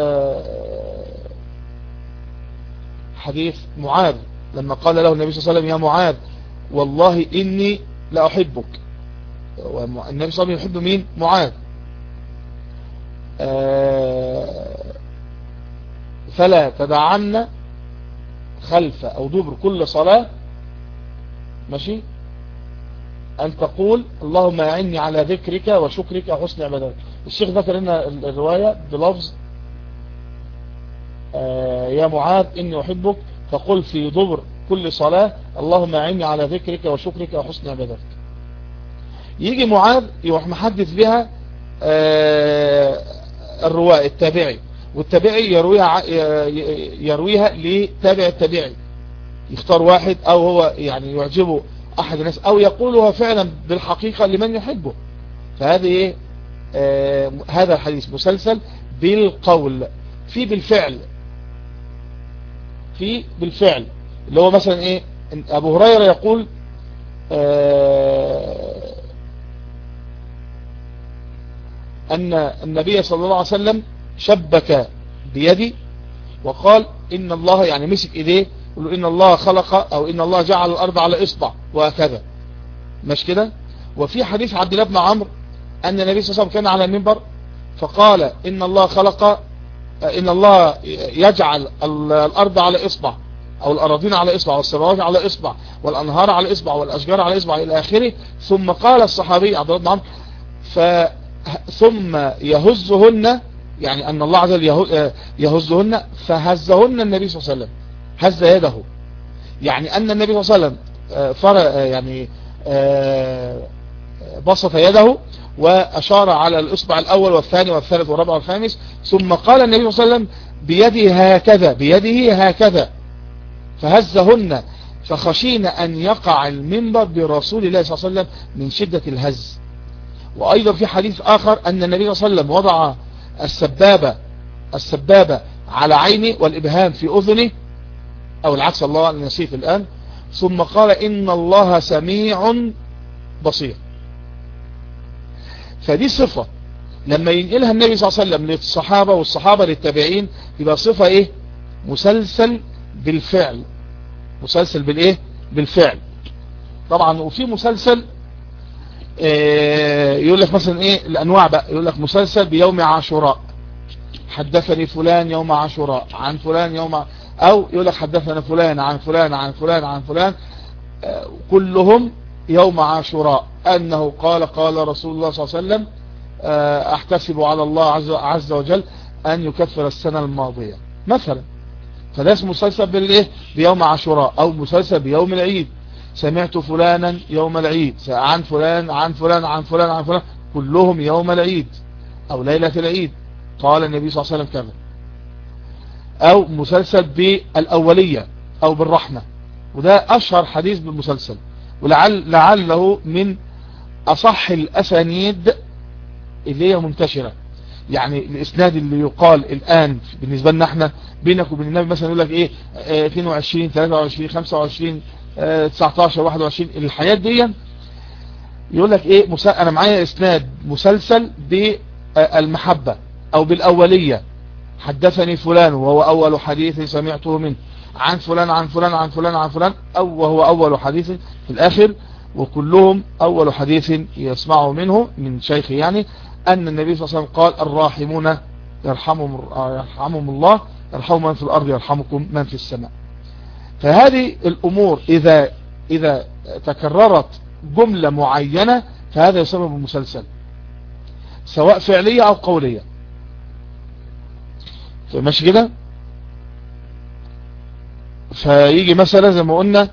حديث معاذ لما قال له النبي صلى الله عليه وسلم يا معاذ والله اني لا احبك والنبي صلى الله عليه وسلم يحب مين معاذ فلا تدعن خلف او دبر كل صلاة ماشي أن تقول اللهم أعني على ذكرك وشكرك وحسن عبادتك الشيخ ذكر لنا الرواية بلفظ آه يا معاذ إني أحبك فقل في دبر كل صلاة اللهم أعني على ذكرك وشكرك وحسن عبادتك يجي معاذ يروح محدث بها آه الرواية التابعي والتابعي يرويها يرويها لتابع التابعي يختار واحد أو هو يعني يعجبه احد الناس او يقولها فعلا بالحقيقة لمن يحبه فهذه ايه آه هذا الحديث مسلسل بالقول في بالفعل في بالفعل اللي هو مثلا ايه ابو هريرة يقول آه ان النبي صلى الله عليه وسلم شبك بيدي وقال ان الله يعني مسك ايديه يقول إن الله خلق أو إن الله جعل الأرض على إصبع وهكذا مش كده وفي حديث عبد الله بن عمرو أن النبي صلى الله عليه وسلم كان على المنبر فقال إن الله خلق إن الله يجعل الأرض على إصبع أو الأراضين على إصبع والسماوات على إصبع والأنهار على إصبع والأشجار على إصبع إلى آخره ثم قال الصحابي عبد الله بن عمرو ف ثم يهزهن يعني أن الله عز وجل يهزهن فهزهن النبي صلى الله عليه وسلم هز يده يعني أن النبي صلى الله عليه وسلم فر يعني بسط يده وأشار على الإصبع الأول والثاني والثالث والرابع والخامس ثم قال النبي صلى الله عليه وسلم بيده هكذا بيده هكذا فهزهن فخشينا أن يقع المنبر برسول الله صلى الله عليه وسلم من شدة الهز وأيضا في حديث آخر أن النبي صلى الله عليه وسلم وضع السبابة السبابة على عينه والإبهام في أذنه او العكس الله نسيت الان ثم قال ان الله سميع بصير فدي صفة لما ينقلها النبي صلى الله عليه وسلم للصحابة والصحابة للتابعين يبقى صفة ايه مسلسل بالفعل مسلسل بالايه بالفعل طبعا وفي مسلسل آه يقول لك مثلا ايه الانواع بقى يقول لك مسلسل بيوم عاشوراء حدثني فلان يوم عاشوراء عن فلان يوم ع... او يقول لك حدثنا فلان عن فلان عن فلان عن فلان آه كلهم يوم عاشوراء انه قال قال رسول الله صلى الله عليه وسلم آه احتسب على الله عز, عز وجل ان يكفر السنة الماضية مثلا فده اسمه مسلسل بالايه بيوم عاشوراء او مسلسل بيوم العيد سمعت فلانا يوم العيد عن فلان عن فلان عن فلان عن فلان كلهم يوم العيد او ليلة العيد قال النبي صلى الله عليه وسلم كذا او مسلسل بالاولية او بالرحمة وده اشهر حديث بالمسلسل ولعل لعله من اصح الاسانيد اللي هي منتشرة يعني الاسناد اللي يقال الان بالنسبة لنا احنا بينك وبين النبي مثلا يقول لك ايه اه 22 23 25 اه 19 21 الحياة دي يقول لك ايه انا معايا اسناد مسلسل بالمحبة او بالاولية حدثني فلان وهو اول حديث سمعته منه عن فلان عن فلان عن فلان عن فلان او وهو اول حديث في الاخر وكلهم اول حديث يسمعه منه من شيخ يعني ان النبي صلى الله عليه وسلم قال الراحمون يرحمهم, يرحمهم الله يرحم من في الارض يرحمكم من في السماء فهذه الامور اذا اذا تكررت جملة معينة فهذا يسمى بالمسلسل سواء فعلية او قولية ماشي كده فيجي مثلا زي ما قلنا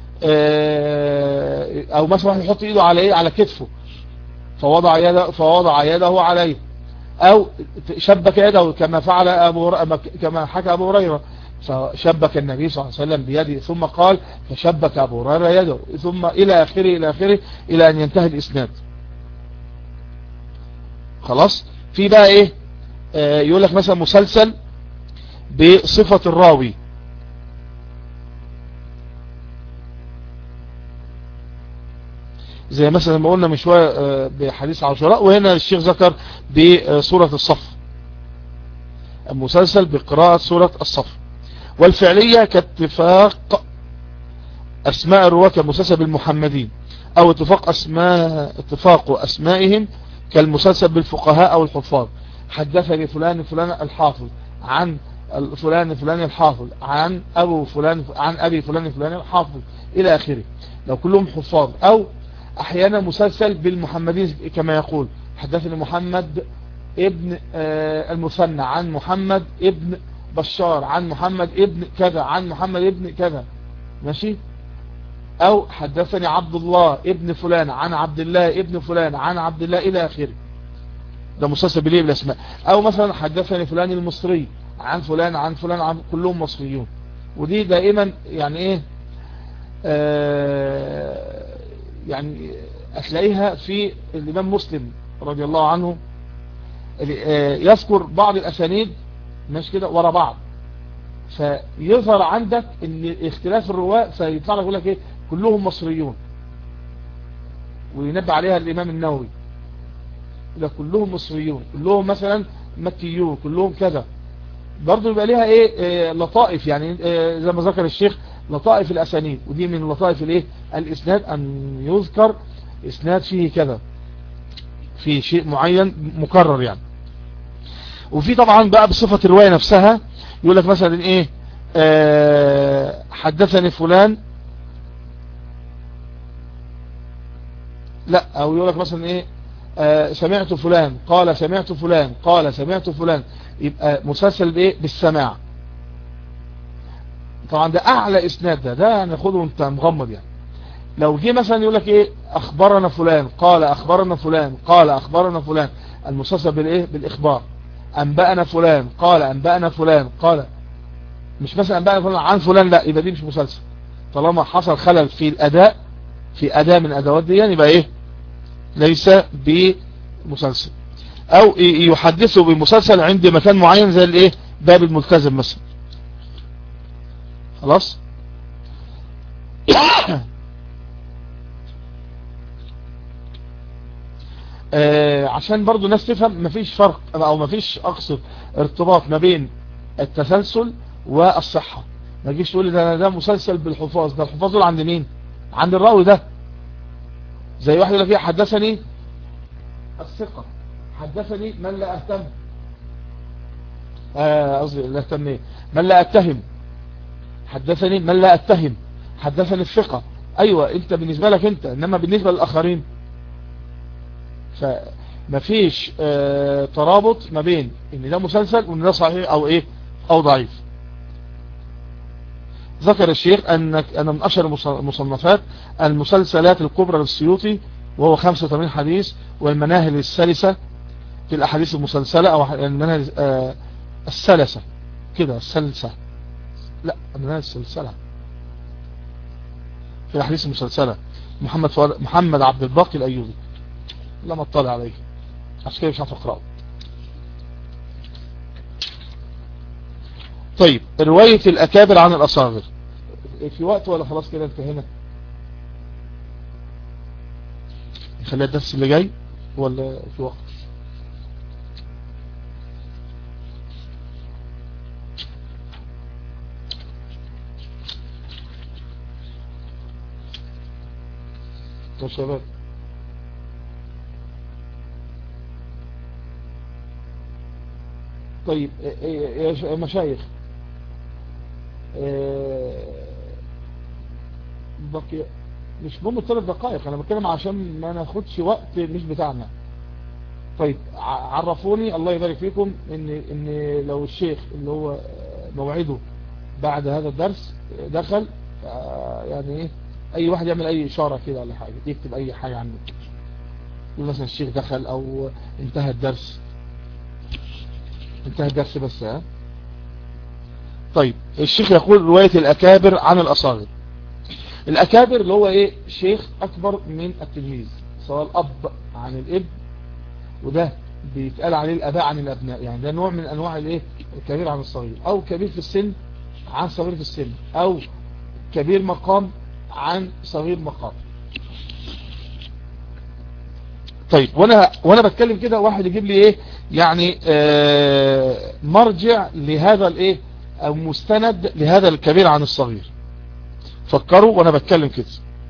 او مثلا واحد يحط ايده على ايه على كتفه فوضع يده فوضع يده عليه او شبك يده كما فعل ابو كما حكى ابو هريره فشبك النبي صلى الله عليه وسلم بيده ثم قال فشبك ابو هريره يده ثم الى اخره الى اخره الى ان ينتهي الاسناد خلاص في بقى ايه آه يقول لك مثلا مسلسل بصفة الراوي زي مثلا ما قلنا من شوية بحديث عاشوراء وهنا الشيخ ذكر بسورة الصف المسلسل بقراءة سورة الصف والفعلية كاتفاق أسماء الرواة كالمسلسل بالمحمدين أو اتفاق أسماء اتفاق أسمائهم كالمسلسل بالفقهاء أو الحفاظ حدثني فلان فلان الحافظ عن فلان فلان الحافظ عن أبو فلان عن أبي فلان فلان الحافظ إلى آخره لو كلهم حفاظ أو أحيانا مسلسل بالمحمدين كما يقول حدثني محمد ابن المثنى عن محمد ابن بشار عن محمد ابن كذا عن محمد ابن كذا ماشي او حدثني عبد الله ابن فلان عن عبد الله ابن فلان عن عبد الله الى اخره ده مسلسل بليه بالاسماء او مثلا حدثني فلان المصري عن فلان عن فلان عن كلهم مصريون ودي دائما يعني ايه آه يعني هتلاقيها في الامام مسلم رضي الله عنه يذكر بعض الاسانيد مش كده ورا بعض فيظهر عندك ان اختلاف الرواة فيطلع لك يقول لك ايه كلهم مصريون وينبه عليها الامام النووي ده كلهم مصريون كلهم مثلا مكيون كلهم كذا برضه يبقى ليها ايه, إيه لطائف يعني إيه زي ما ذكر الشيخ لطائف الاسانيد ودي من لطائف الايه الاسناد ان يذكر اسناد فيه كذا في شيء معين مكرر يعني وفي طبعا بقى بصفة الرواية نفسها يقول لك مثلا ايه آه حدثني فلان لا او يقول لك مثلا ايه آه سمعت فلان قال سمعت فلان قال سمعت فلان يبقى مسلسل بايه بالسماع طبعا ده اعلى اسناد ده ده ناخده وانت مغمض يعني لو جه مثلا يقول لك ايه اخبرنا فلان قال اخبرنا فلان قال اخبرنا فلان المسلسل بالايه بالاخبار انبأنا فلان قال انبأنا فلان قال مش مثلا انبأنا فلان عن فلان لا يبقى دي مش مسلسل طالما حصل خلل في الاداء في اداء من ادوات دي يعني يبقى ايه ليس بمسلسل او يحدثه بمسلسل عند مكان معين زي الايه باب الملتزم مثلا خلاص آه عشان برضو الناس تفهم مفيش فرق او مفيش اقصد ارتباط ما بين التسلسل والصحة ما تجيش تقول ده ده مسلسل بالحفاظ ده الحفاظ دول عند مين عند الراوي ده زي واحد يقول لك حدثني الثقة حدثني من لا اهتم قصدي آه لا اهتم ايه من لا اتهم حدثني من لا اتهم حدثني الثقة ايوه انت بالنسبة لك انت انما بالنسبة للاخرين فمفيش اه ترابط ما بين ان ده مسلسل وان ده صحيح او ايه او ضعيف ذكر الشيخ ان ان من اشهر المصنفات المسلسلات الكبرى للسيوطي وهو 85 حديث والمناهل السلسة في الاحاديث المسلسلة او المناهل اه السلسة كده السلسة لا المناهل السلسلة في الاحاديث المسلسلة محمد محمد عبد الباقي الايوبي لما اطلع عليه عشان كده مش عارف اقراه طيب رواية الاكابر عن الاصاغر في وقت ولا خلاص كده انتهينا نخليها الدرس اللي جاي ولا في وقت يا شباب طيب يا مشايخ بقي مش مهم ثلاث دقائق انا بتكلم عشان ما ناخدش وقت مش بتاعنا طيب عرفوني الله يبارك فيكم ان ان لو الشيخ اللي هو موعده بعد هذا الدرس دخل يعني ايه اي واحد يعمل اي اشارة كده ولا حاجة يكتب اي حاجة عنه يقول مثلا الشيخ دخل او انتهى الدرس انتهى الدرس بس ها طيب الشيخ يقول رواية الأكابر عن الأصاغر الأكابر اللي هو إيه شيخ أكبر من التلميذ سواء الأب عن الابن وده بيتقال عليه الأباء عن الأبناء يعني ده نوع من أنواع الإيه الكبير عن الصغير أو كبير في السن عن صغير في السن أو كبير مقام عن صغير مقام طيب وانا وانا بتكلم كده واحد يجيب لي ايه يعني آه مرجع لهذا الايه او مستند لهذا الكبير عن الصغير فكروا وانا بتكلم كده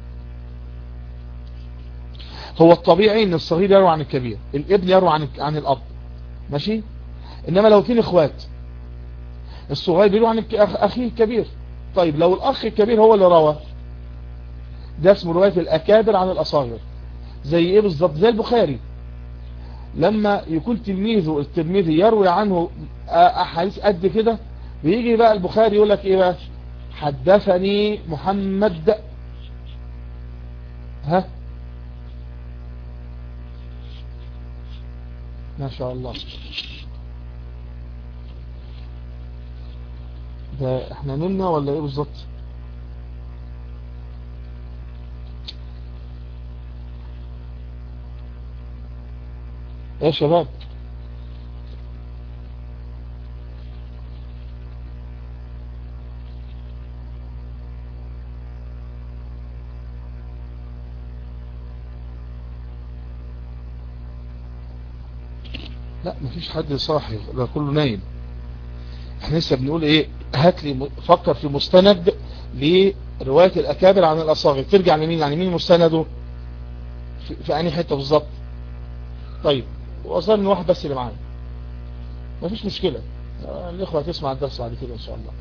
هو الطبيعي ان الصغير يروي عن الكبير الابن يروي عن عن الاب ماشي انما لو اتنين اخوات الصغير بيروي عن اخيه الكبير طيب لو الاخ الكبير هو اللي روى ده اسمه رواية الاكابر عن الاصاغر زي ايه بالظبط زي البخاري لما يكون تلميذه التلميذ يروي عنه احاديث قد كده بيجي بقى البخاري يقول لك ايه بقى حدثني محمد ها ما شاء الله ده احنا نمنا ولا ايه بالظبط يا شباب لا مفيش حد صاحي ده كله نايم احنا لسه بنقول ايه هات لي فكر في مستند لرواية الاكابر عن الاصاغر ترجع لمين يعني مين مستنده في, في انهي حته بالظبط طيب وصلنا واحد بس اللي معانا مفيش مشكلة الاخوة هتسمع الدرس بعد كده ان شاء الله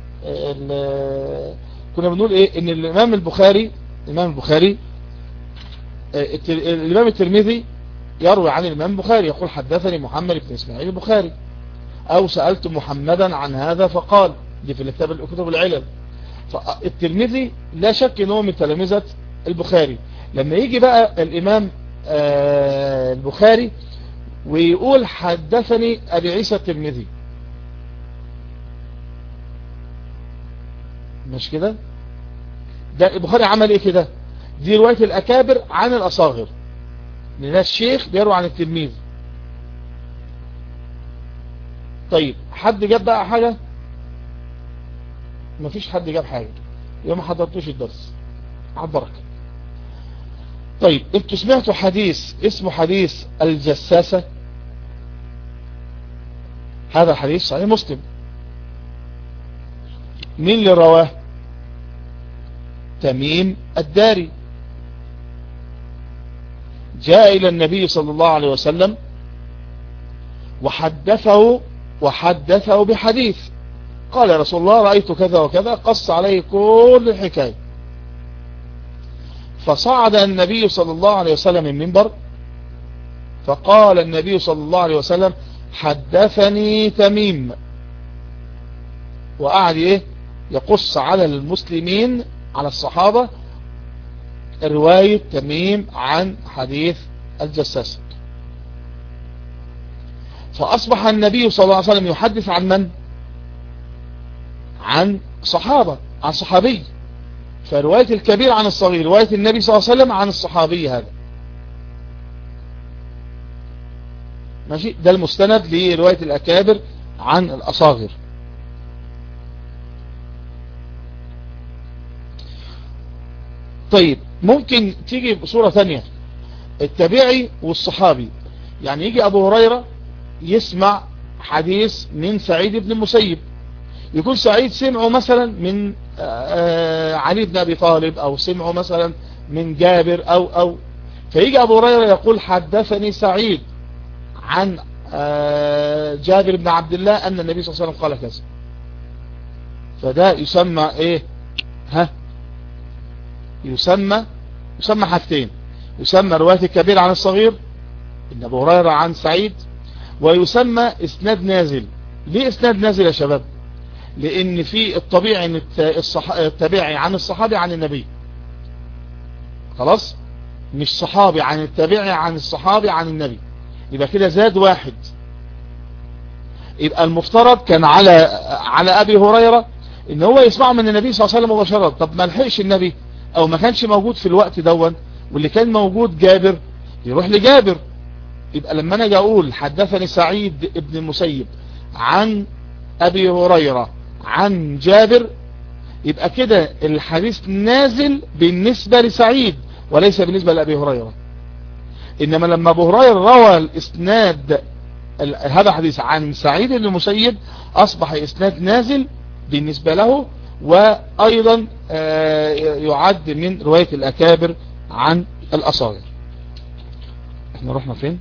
كنا بنقول ايه ان الامام البخاري الامام البخاري الامام الترمذي يروي عن الامام البخاري يقول حدثني محمد بن اسماعيل البخاري او سألت محمدا عن هذا فقال دي في الكتاب الكتب العلل فالترمذي لا شك ان هو من تلامذة البخاري لما يجي بقى الامام آه البخاري ويقول حدثني ابي عيسى الترمذي مش كده ده البخاري عمل ايه كده دي رواية الاكابر عن الاصاغر لان الشيخ بيروي عن التلميذ طيب حد جاب بقى حاجة مفيش حد جاب حاجة يوم ما حضرتوش الدرس عبرك طيب انتوا سمعتوا حديث اسمه حديث الجساسة هذا حديث صحيح مسلم مين اللي رواه تميم الداري جاء إلى النبي صلى الله عليه وسلم وحدثه وحدثه بحديث قال يا رسول الله رأيت كذا وكذا قص عليه كل الحكاية فصعد النبي صلى الله عليه وسلم المنبر فقال النبي صلى الله عليه وسلم حدثني تميم وقعد ايه يقص على المسلمين على الصحابة رواية تميم عن حديث الجساسة فأصبح النبي صلى الله عليه وسلم يحدث عن من عن صحابة عن صحابي فرواية الكبير عن الصغير رواية النبي صلى الله عليه وسلم عن الصحابي هذا ماشي ده المستند لرواية الأكابر عن الأصاغر طيب ممكن تيجي بصورة ثانية التابعي والصحابي يعني يجي أبو هريرة يسمع حديث من سعيد بن المسيب يكون سعيد سمعه مثلا من علي بن أبي طالب أو سمعه مثلا من جابر أو أو فيجي أبو هريرة يقول حدثني سعيد عن جابر بن عبد الله أن النبي صلى الله عليه وسلم قال كذا فده يسمى إيه ها يسمى يسمى حاجتين يسمى رواية الكبير عن الصغير إن أبو هريرة عن سعيد ويسمى إسناد نازل ليه إسناد نازل يا شباب لأن في الطبيعي ان التابعي عن الصحابي عن النبي خلاص مش صحابي عن التابعي عن الصحابي عن النبي يبقى كده زاد واحد يبقى المفترض كان على على أبي هريرة ان هو يسمعه من النبي صلى الله عليه وسلم مباشرة طب ما لحقش النبي او ما كانش موجود في الوقت دون واللي كان موجود جابر يروح لجابر يبقى لما انا اجي اقول حدثني سعيد ابن المسيب عن ابي هريرة عن جابر يبقى كده الحديث نازل بالنسبة لسعيد وليس بالنسبة لأبي هريرة إنما لما أبو هريرة روى الإسناد هذا حديث عن سعيد بن المسيب أصبح إسناد نازل بالنسبة له وأيضا يعد من رواية الأكابر عن الأصاغر احنا رحنا فين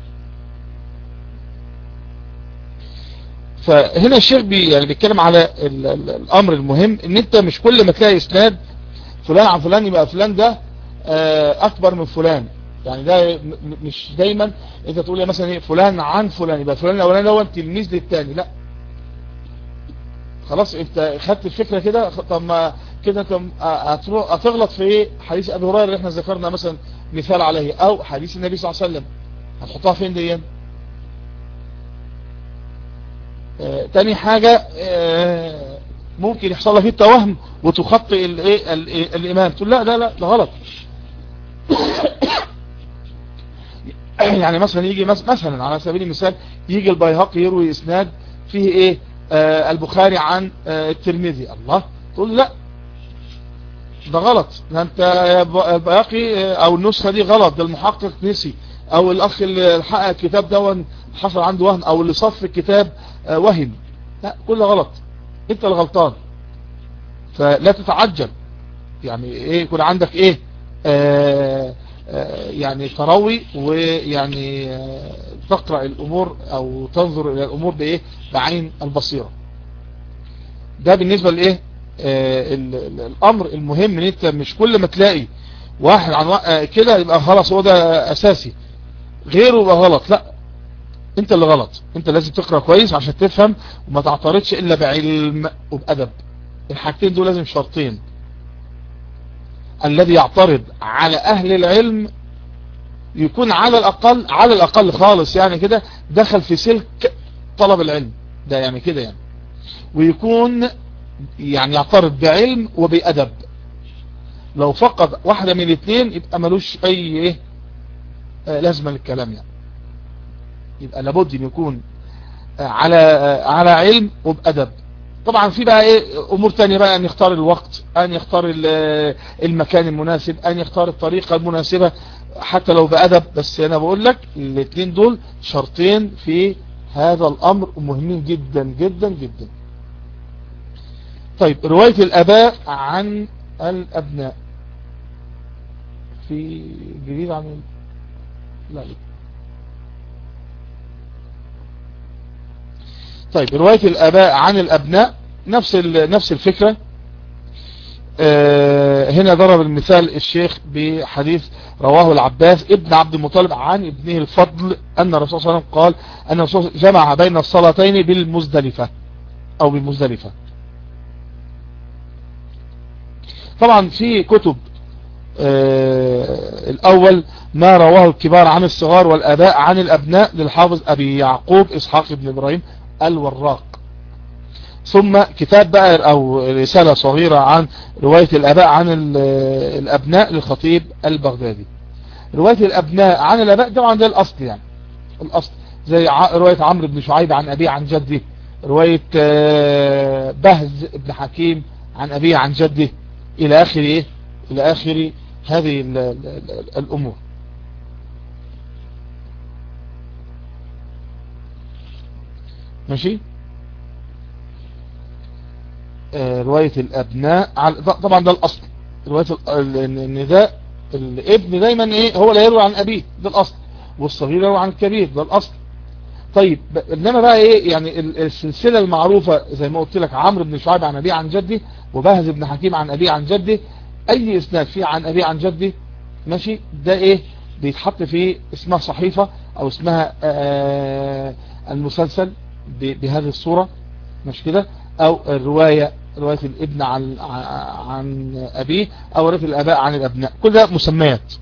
فهنا الشيخ بي يعني بيتكلم على ال ال الامر المهم ان انت مش كل ما تلاقي اسناد فلان عن فلان يبقى فلان ده اكبر من فلان يعني ده مش دايما انت تقول لي مثلا ايه فلان عن فلان يبقى فلان الاولاني ده تلميذ للتاني لا خلاص انت خدت الفكره كده طب ما كده انت هتغلط في ايه حديث ابي هريره اللي احنا ذكرنا مثلا مثال عليه او حديث النبي صلى الله عليه وسلم هتحطها فين دي آه تاني حاجة آه ممكن يحصل لك انت وهم وتخطئ الايه الامام تقول لا لا لا ده غلط يعني مثلا يجي مثلا على سبيل المثال يجي البيهقي يروي اسناد فيه ايه آه البخاري عن الترمذي الله تقول لا ده غلط ده انت البيهقي او النسخة دي غلط ده المحقق نسي او الاخ اللي حقق الكتاب ده حصل عنده وهم او اللي صف الكتاب وهم لا كله غلط انت الغلطان فلا تتعجل يعني ايه يكون عندك ايه آآ آآ يعني تروي ويعني تقرأ الامور او تنظر الى الامور بايه بعين البصيرة ده بالنسبة لايه الامر المهم ان انت مش كل ما تلاقي واحد عن كده يبقى خلاص هو ده اساسي غيره يبقى غلط لا انت اللي غلط انت لازم تقرأ كويس عشان تفهم وما تعترضش الا بعلم وبأدب الحاجتين دول لازم شرطين الذي يعترض على اهل العلم يكون على الاقل على الاقل خالص يعني كده دخل في سلك طلب العلم ده يعني كده يعني ويكون يعني يعترض بعلم وبأدب لو فقد واحدة من الاثنين يبقى ملوش اي ايه لازمة للكلام يعني يبقى لابد ان يكون على على علم وبأدب طبعا في بقى ايه امور تانية بقى ان يختار الوقت ان يختار المكان المناسب ان يختار الطريقة المناسبة حتى لو بأدب بس انا بقول لك الاثنين دول شرطين في هذا الامر مهمين جدا جدا جدا طيب رواية الاباء عن الابناء في جديد عن لا لا طيب رواية الاباء عن الابناء نفس نفس الفكرة آه هنا ضرب المثال الشيخ بحديث رواه العباس ابن عبد المطلب عن ابنه الفضل أن الرسول صلى الله عليه وسلم قال أن الرسول جمع بين الصلاتين بالمزدلفة أو بالمزدلفة طبعا في كتب آه الأول ما رواه الكبار عن الصغار والآباء عن الأبناء للحافظ أبي يعقوب إسحاق بن إبراهيم الوراق ثم كتاب بقى او رسالة صغيرة عن رواية الاباء عن الابناء للخطيب البغدادي رواية الابناء عن الاباء طبعا ده الاصل يعني الاصل زي رواية عمرو بن شعيب عن ابيه عن جده رواية بهز بن حكيم عن ابيه عن جده الى اخر ايه الى اخر هذه الامور ماشي رواية الابناء طبعا ده الاصل رواية النداء الابن دايما ايه هو لا يروي عن ابيه ده الاصل والصغير يروي عن الكبير ده الاصل طيب انما بقى ايه يعني السلسلة المعروفة زي ما قلت لك عمرو بن شعيب عن ابيه عن جدي وبهز بن حكيم عن ابيه عن جدي اي اسناد فيه عن ابيه عن جدي ماشي ده ايه بيتحط فيه اسمها صحيفة او اسمها المسلسل بهذه الصورة مش كده او الرواية رواية الابن عن عن ابيه او رواية الاباء عن الابناء كل ده مسميات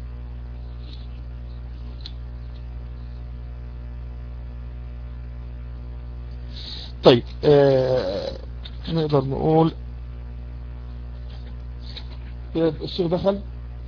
طيب آه نقدر نقول الشيخ دخل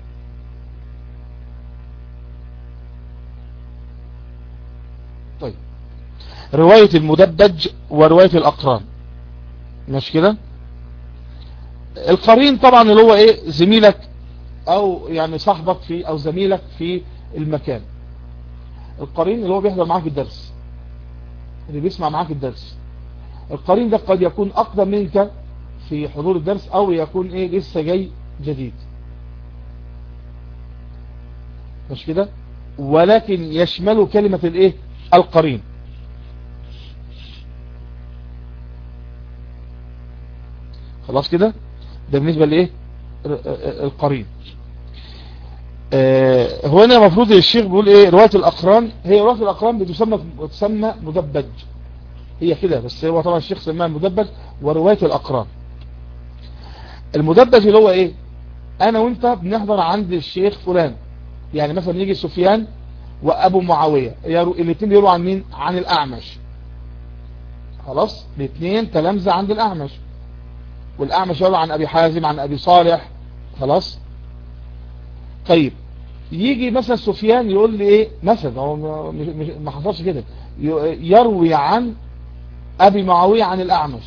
طيب رواية المدبج ورواية الأقران مش كده القرين طبعا اللي هو ايه زميلك او يعني صاحبك في او زميلك في المكان القرين اللي هو بيحضر معاك الدرس اللي بيسمع معاك الدرس القرين ده قد يكون اقدم منك في حضور الدرس او يكون ايه لسه جاي جديد مش كده ولكن يشمل كلمة الايه القرين خلاص كده ده بالنسبة لايه القرين آه هو هنا المفروض الشيخ بيقول ايه رواية الاقران هي رواية الاقران بتسمى بتسمى مدبج هي كده بس هو طبعا الشيخ سماها مدبج ورواية الاقران المدبج اللي هو ايه انا وانت بنحضر عند الشيخ فلان يعني مثلا يجي سفيان وابو معاوية الاثنين بيقولوا عن مين عن الاعمش خلاص الاثنين تلامذة عند الاعمش والاعمش يروي عن ابي حازم عن ابي صالح خلاص طيب يجي مثلا سفيان يقول لي ايه مثلا هو ما حصلش كده يروي عن ابي معاوية عن الاعمش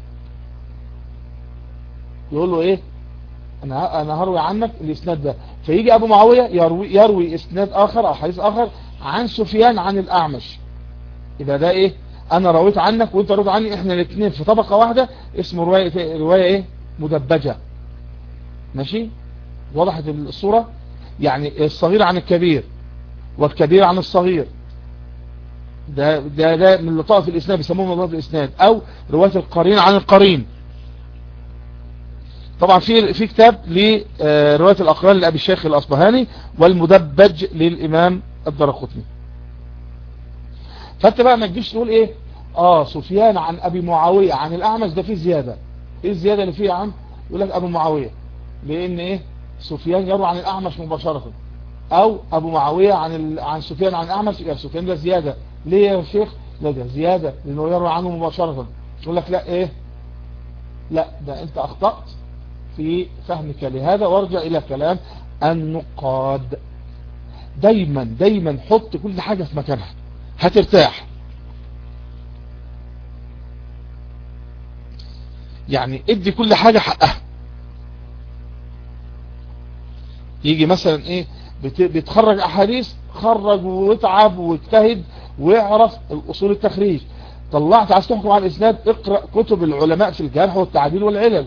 يقول له ايه انا انا هروي عنك الاسناد ده فيجي ابو معاوية يروي, يروي اسناد اخر او حديث اخر عن سفيان عن الاعمش يبقى ده ايه انا رويت عنك وانت رويت عني احنا الاثنين في طبقة واحدة اسمه رواية رواية ايه مدبجة ماشي وضحت الصورة يعني الصغير عن الكبير والكبير عن الصغير ده ده ده من لطائف الاسناد بيسموه لطائف الاسناد او رواية القرين عن القرين طبعا في في كتاب لرواية الاقران لابي الشيخ الاصبهاني والمدبج للامام الدرقطني فانت بقى ما تجيش تقول ايه اه سفيان عن ابي معاوية عن الاعمش ده فيه زيادة ايه الزيادة اللي فيه يا عم يقول لك ابو معاوية لان ايه سفيان يروي عن الاعمش مباشرة او ابو معاوية عن ال... عن سفيان عن الاعمش يبقى سفيان ده زيادة ليه يا شيخ لا ده زيادة لانه يروي عنه مباشرة يقول لك لا ايه لا ده انت اخطأت في فهمك لهذا وارجع الى كلام النقاد دايما دايما حط كل حاجة في مكانها هترتاح يعني ادي كل حاجة حقها يجي مثلا ايه بيتخرج احاديث خرج واتعب واجتهد ويعرف الاصول التخريج طلعت عايز تحكم على الاسناد اقرأ كتب العلماء في الجرح والتعديل والعلل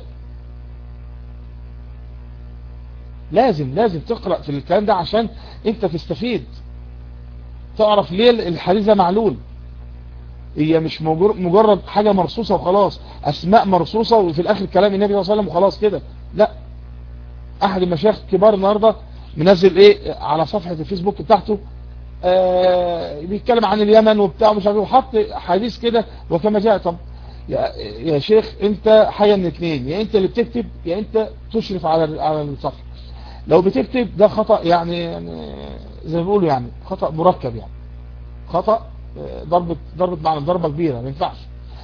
لازم لازم تقرأ في الكلام ده عشان انت تستفيد تعرف ليه الحديث ده معلول هي مش مجرد حاجة مرصوصة وخلاص اسماء مرصوصة وفي الاخر كلام النبي صلى الله عليه وسلم وخلاص كده لا احد المشايخ كبار النهاردة منزل ايه على صفحة الفيسبوك بتاعته آه بيتكلم عن اليمن وبتاع مش عارف وحط حديث كده وكما جاء طب يا, يا شيخ انت حاجة من اتنين يا انت اللي بتكتب يا انت تشرف على على الصفحة لو بتكتب ده خطأ يعني, يعني زي ما بيقولوا يعني خطأ مركب يعني خطأ ضربة ضربة معنى ضربة كبيرة ما ينفعش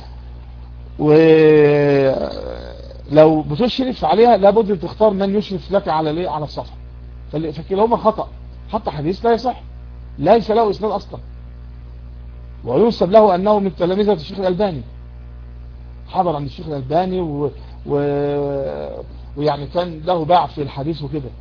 ولو بتشرف عليها لابد ان تختار من يشرف لك على ليه على الصفحة فكلاهما خطأ حتى حديث لا يصح ليس له اسناد اصلا وينسب له انه من تلاميذة الشيخ الالباني حضر عند الشيخ الالباني و... و... ويعني كان له باع في الحديث وكده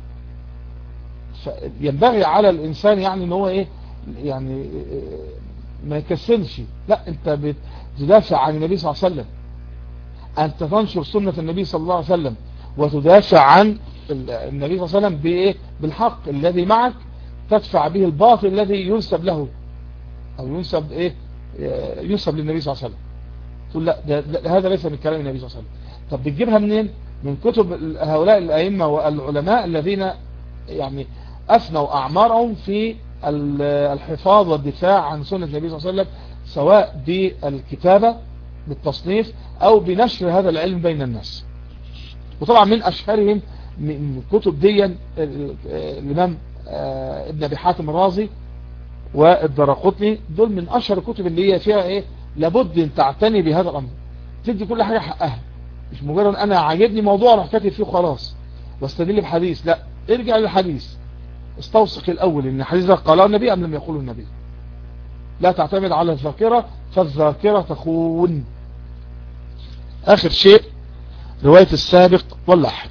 ينبغي على الانسان يعني ان هو ايه يعني ما يكسلش لا انت بتدافع عن النبي صلى الله عليه وسلم انت تنشر سنة النبي صلى الله عليه وسلم وتدافع عن النبي صلى الله عليه وسلم بايه بالحق الذي معك تدفع به الباطل الذي ينسب له او ينسب ايه ينسب للنبي صلى الله عليه وسلم تقول لا ده ده هذا ليس من كلام النبي صلى الله عليه وسلم طب بتجيبها منين من كتب هؤلاء الائمه والعلماء الذين يعني افنوا اعمارهم في الحفاظ والدفاع عن سنة النبي صلى الله عليه وسلم سواء بالكتابة بالتصنيف او بنشر هذا العلم بين الناس وطبعا من اشهرهم من كتب دي الامام ابن ابي حاتم الرازي والدرقطني دول من اشهر الكتب اللي هي فيها ايه لابد ان تعتني بهذا الامر تدي كل حاجة حقها مش مجرد انا عاجبني موضوع اروح كاتب فيه خلاص واستدل بحديث لا ارجع للحديث استوثق الاول ان الحديث ده قاله النبي ام لم يقوله النبي لا تعتمد على الذاكرة فالذاكرة تخون اخر شيء رواية السابق واللاحق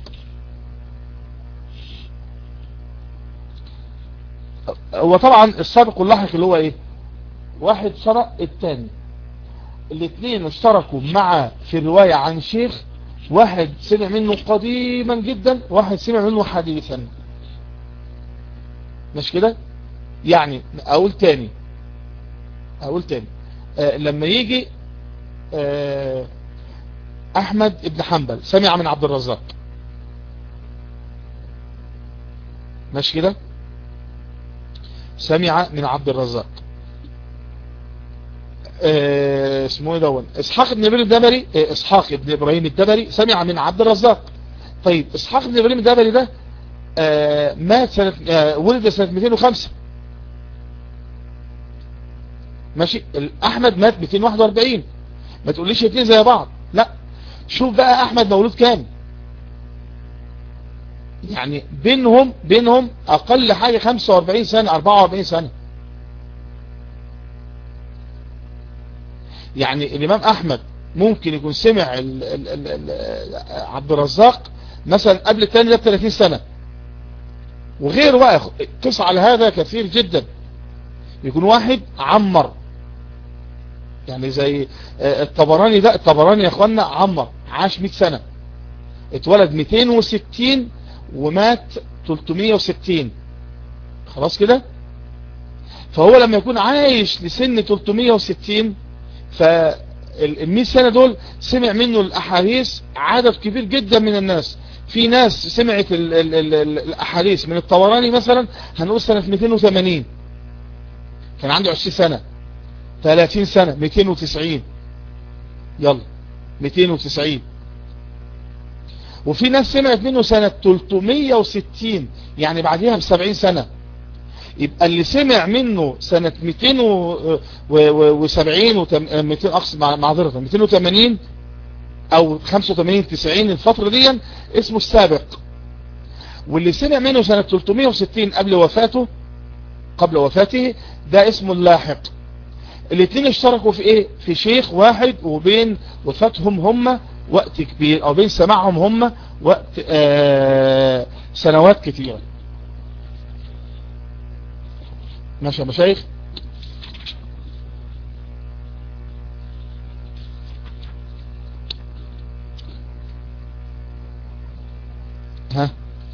وطبعا السابق واللاحق اللي هو ايه واحد شرع الثاني الاثنين اشتركوا مع في الرواية عن شيخ واحد سمع منه قديما جدا واحد سمع منه حديثا مش كده يعني اقول تاني اقول تاني آه لما يجي آه احمد ابن حنبل سمع من عبد الرزاق مش كده سمع من عبد الرزاق آه اسمه ايه دون اسحاق ابن ابراهيم الدبري آه اسحاق ابن ابراهيم الدبري سمع من عبد الرزاق طيب اسحاق ابن ابراهيم الدبري ده آه مات سنة آه ولد سنة 205 ماشي احمد مات 241 ما تقوليش اتنين زي بعض لا شوف بقى احمد مولود كام يعني بينهم بينهم اقل حاجة 45 سنة 44 سنة يعني الامام احمد ممكن يكون سمع ال ال ال ال عبد الرزاق مثلا قبل الثاني ده ب 30 سنة وغير بقى قص على هذا كثير جدا يكون واحد عمر يعني زي الطبراني ده الطبراني يا اخوانا عمر عاش 100 سنة اتولد 260 ومات 360 خلاص كده فهو لما يكون عايش لسن 360 فال 100 سنة دول سمع منه الاحاديث عدد كبير جدا من الناس في ناس سمعت ال ال ال ال الاحاديث من الطبراني مثلا هنقول سنة 280 كان عنده 20 سنة 30 سنة 290 يلا 290 وفي ناس سمعت منه سنة 360 يعني بعدها ب 70 سنة يبقى اللي سمع منه سنة 270 و 200 اقصد معذرة 280 او 85 90 الفترة دي اسمه السابق واللي سمع منه سنة 360 قبل وفاته قبل وفاته ده اسمه اللاحق الاثنين اشتركوا في ايه في شيخ واحد وبين وفاتهم هم وقت كبير او بين سماعهم هم وقت آه سنوات كثيرة ماشي يا مشايخ ها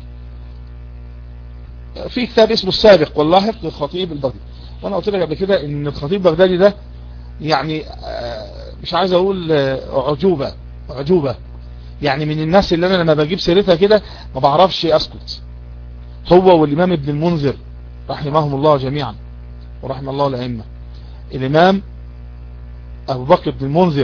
في كتاب اسمه السابق واللاحق للخطيب البغدادي وانا قلت لك قبل كده ان الخطيب البغدادي ده يعني مش عايز اقول عجوبة عجوبة يعني من الناس اللي انا لما بجيب سيرتها كده ما بعرفش اسكت هو والامام ابن المنذر رحمهم الله جميعا ورحم الله الائمه الامام ابو بكر بن المنذر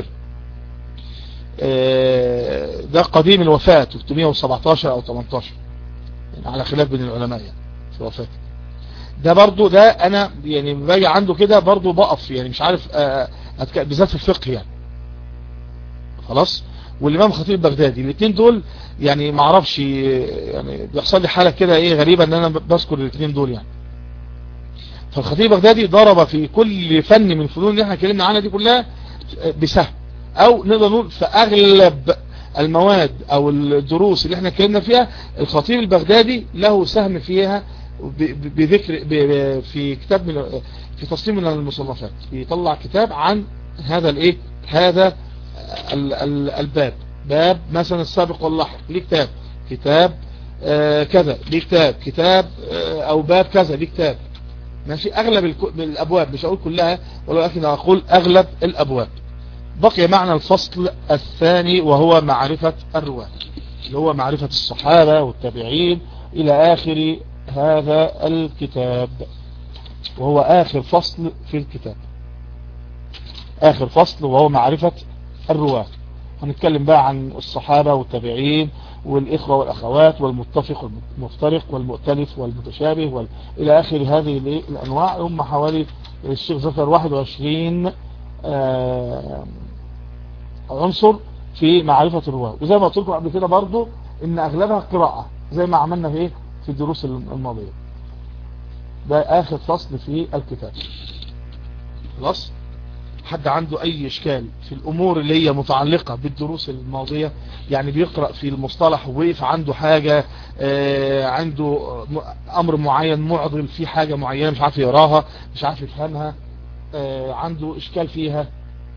ده قديم الوفاة 317 او 18 يعني على خلاف بين العلماء يعني في وفاته ده برضو ده انا يعني باجي عنده كده برضو بقف يعني مش عارف بالذات في الفقه يعني خلاص والامام خطيب بغدادي الاثنين دول يعني ما اعرفش يعني بيحصل لي حاله كده ايه غريبه ان انا بذكر الاثنين دول يعني فالخطيب بغدادي ضرب في كل فن من الفنون اللي احنا اتكلمنا عنها دي كلها بسهم او نقدر نقول في اغلب المواد او الدروس اللي احنا اتكلمنا فيها الخطيب البغدادي له سهم فيها بذكر في كتاب من في تصميم من المصنفات يطلع كتاب عن هذا الايه هذا ال ال الباب باب مثلا السابق واللاحق ليه كتاب كتاب آه كذا ليه كتاب كتاب آه او باب كذا ليه كتاب ماشي اغلب الابواب مش اقول كلها ولكن اقول اغلب الابواب بقي معنى الفصل الثاني وهو معرفة الرواة اللي هو معرفة الصحابة والتابعين الى اخر هذا الكتاب وهو آخر فصل في الكتاب آخر فصل وهو معرفة الرواة هنتكلم بقى عن الصحابة والتابعين والإخوة والأخوات والمتفق والمفترق والمؤتلف والمتشابه وال... إلى آخر هذه الأنواع هم حوالي الشيخ ذكر 21 آه عنصر في معرفة الرواة وزي ما قلت لكم قبل كده برضو إن أغلبها قراءة زي ما عملنا في في الدروس الماضية ده آخر فصل في الكتاب خلاص حد عنده أي إشكال في الأمور اللي هي متعلقة بالدروس الماضية يعني بيقرأ في المصطلح ووقف عنده حاجة آه عنده أمر معين معضل في حاجة معينة مش عارف يقراها مش عارف يفهمها آه عنده إشكال فيها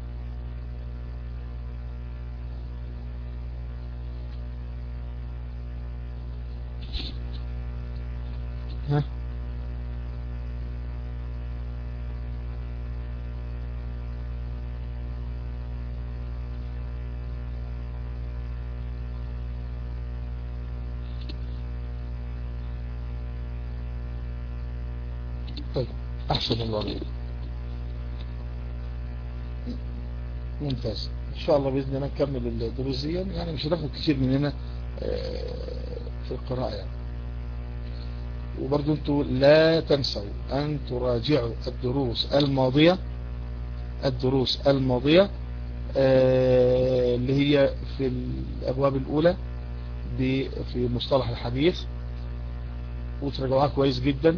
ها طيب احسن الله عليك ممتاز ان شاء الله باذن الله نكمل الدروس دي يعني مش هتاخد كتير مننا في القراءه يعني وبرضو انتوا لا تنسوا ان تراجعوا الدروس الماضية الدروس الماضية آه اللي هي في الابواب الاولى في مصطلح الحديث وتراجعوها كويس جدا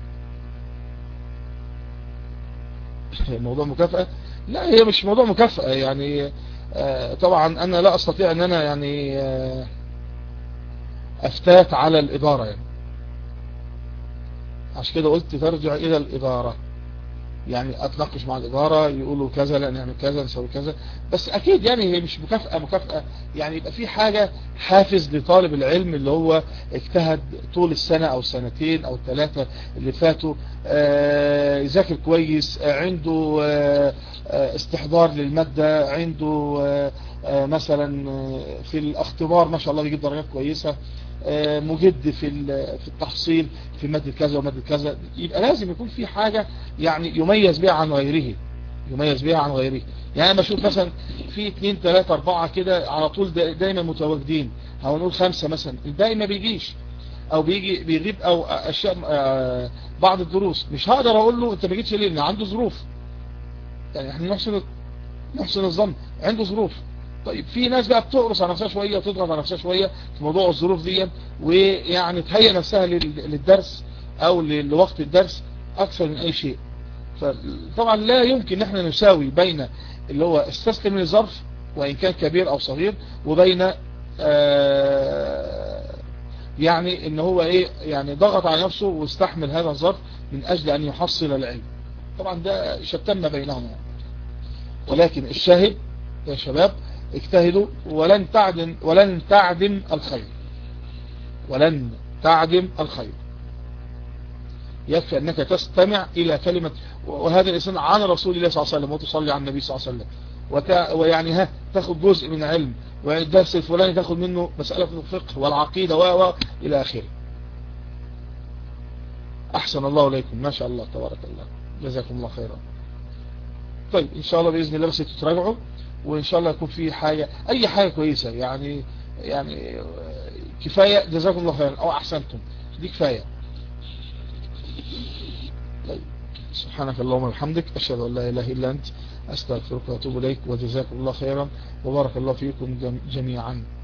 موضوع مكافأة لا هي مش موضوع مكافأة يعني آه طبعا انا لا استطيع ان انا يعني آه افتات على الادارة يعني عشان كده قلت ترجع الى الادارة يعني اتناقش مع الادارة يقولوا كذا لا نعمل كذا نسوي كذا بس اكيد يعني هي مش مكافأة مكافأة يعني يبقى في حاجة حافز لطالب العلم اللي هو اجتهد طول السنة او سنتين او ثلاثة اللي فاتوا يذاكر كويس عنده استحضار للمادة عنده مثلا في الاختبار ما شاء الله بيجيب درجات كويسة مجد في في التحصيل في مادة كذا ومادة كذا يبقى لازم يكون في حاجة يعني يميز بها عن غيره يميز بها عن غيره يعني انا بشوف مثلا في اثنين ثلاثة اربعة كده على طول دايما متواجدين او نقول خمسة مثلا الباقي ما بيجيش او بيجي بيغيب او اشياء بعض الدروس مش هقدر اقول له انت ما جيتش ليه لان عنده ظروف يعني احنا نحسن نحسن الظن عنده ظروف طيب في ناس بقى بتقرص على نفسها شوية وتضغط على نفسها شوية في موضوع الظروف دي ويعني تهيئ نفسها للدرس او لوقت الدرس اكثر من اي شيء فطبعا لا يمكن ان احنا نساوي بين اللي هو استسلم للظرف وإن كان كبير أو صغير وبين آه، يعني ان هو ايه يعني ضغط على نفسه واستحمل هذا الظرف من اجل ان يحصل العلم طبعا ده شتم بينهم يعني. ولكن الشاهد يا شباب اجتهدوا ولن تعدم ولن تعدم الخير ولن تعدم الخير يكفي أنك تستمع إلى كلمة وهذا الإنسان عن رسول الله صلى الله عليه وسلم وتصلي على النبي صلى الله عليه وسلم ويعني ها تاخد جزء من علم والدرس الفلاني تاخد منه مسألة الفقه والعقيدة و إلى آخره أحسن الله إليكم ما شاء الله تبارك الله جزاكم الله خيرا طيب إن شاء الله بإذن الله بس تتراجعوا وإن شاء الله يكون في حاجة أي حاجة كويسة يعني يعني كفاية جزاكم الله خيرا أو أحسنتم دي كفاية طيب سبحانك اللهم وبحمدك أشهد أن لا إله إلا أنت أستغفرك وأتوب إليك وجزاكم الله خيرا وبارك الله فيكم جميعا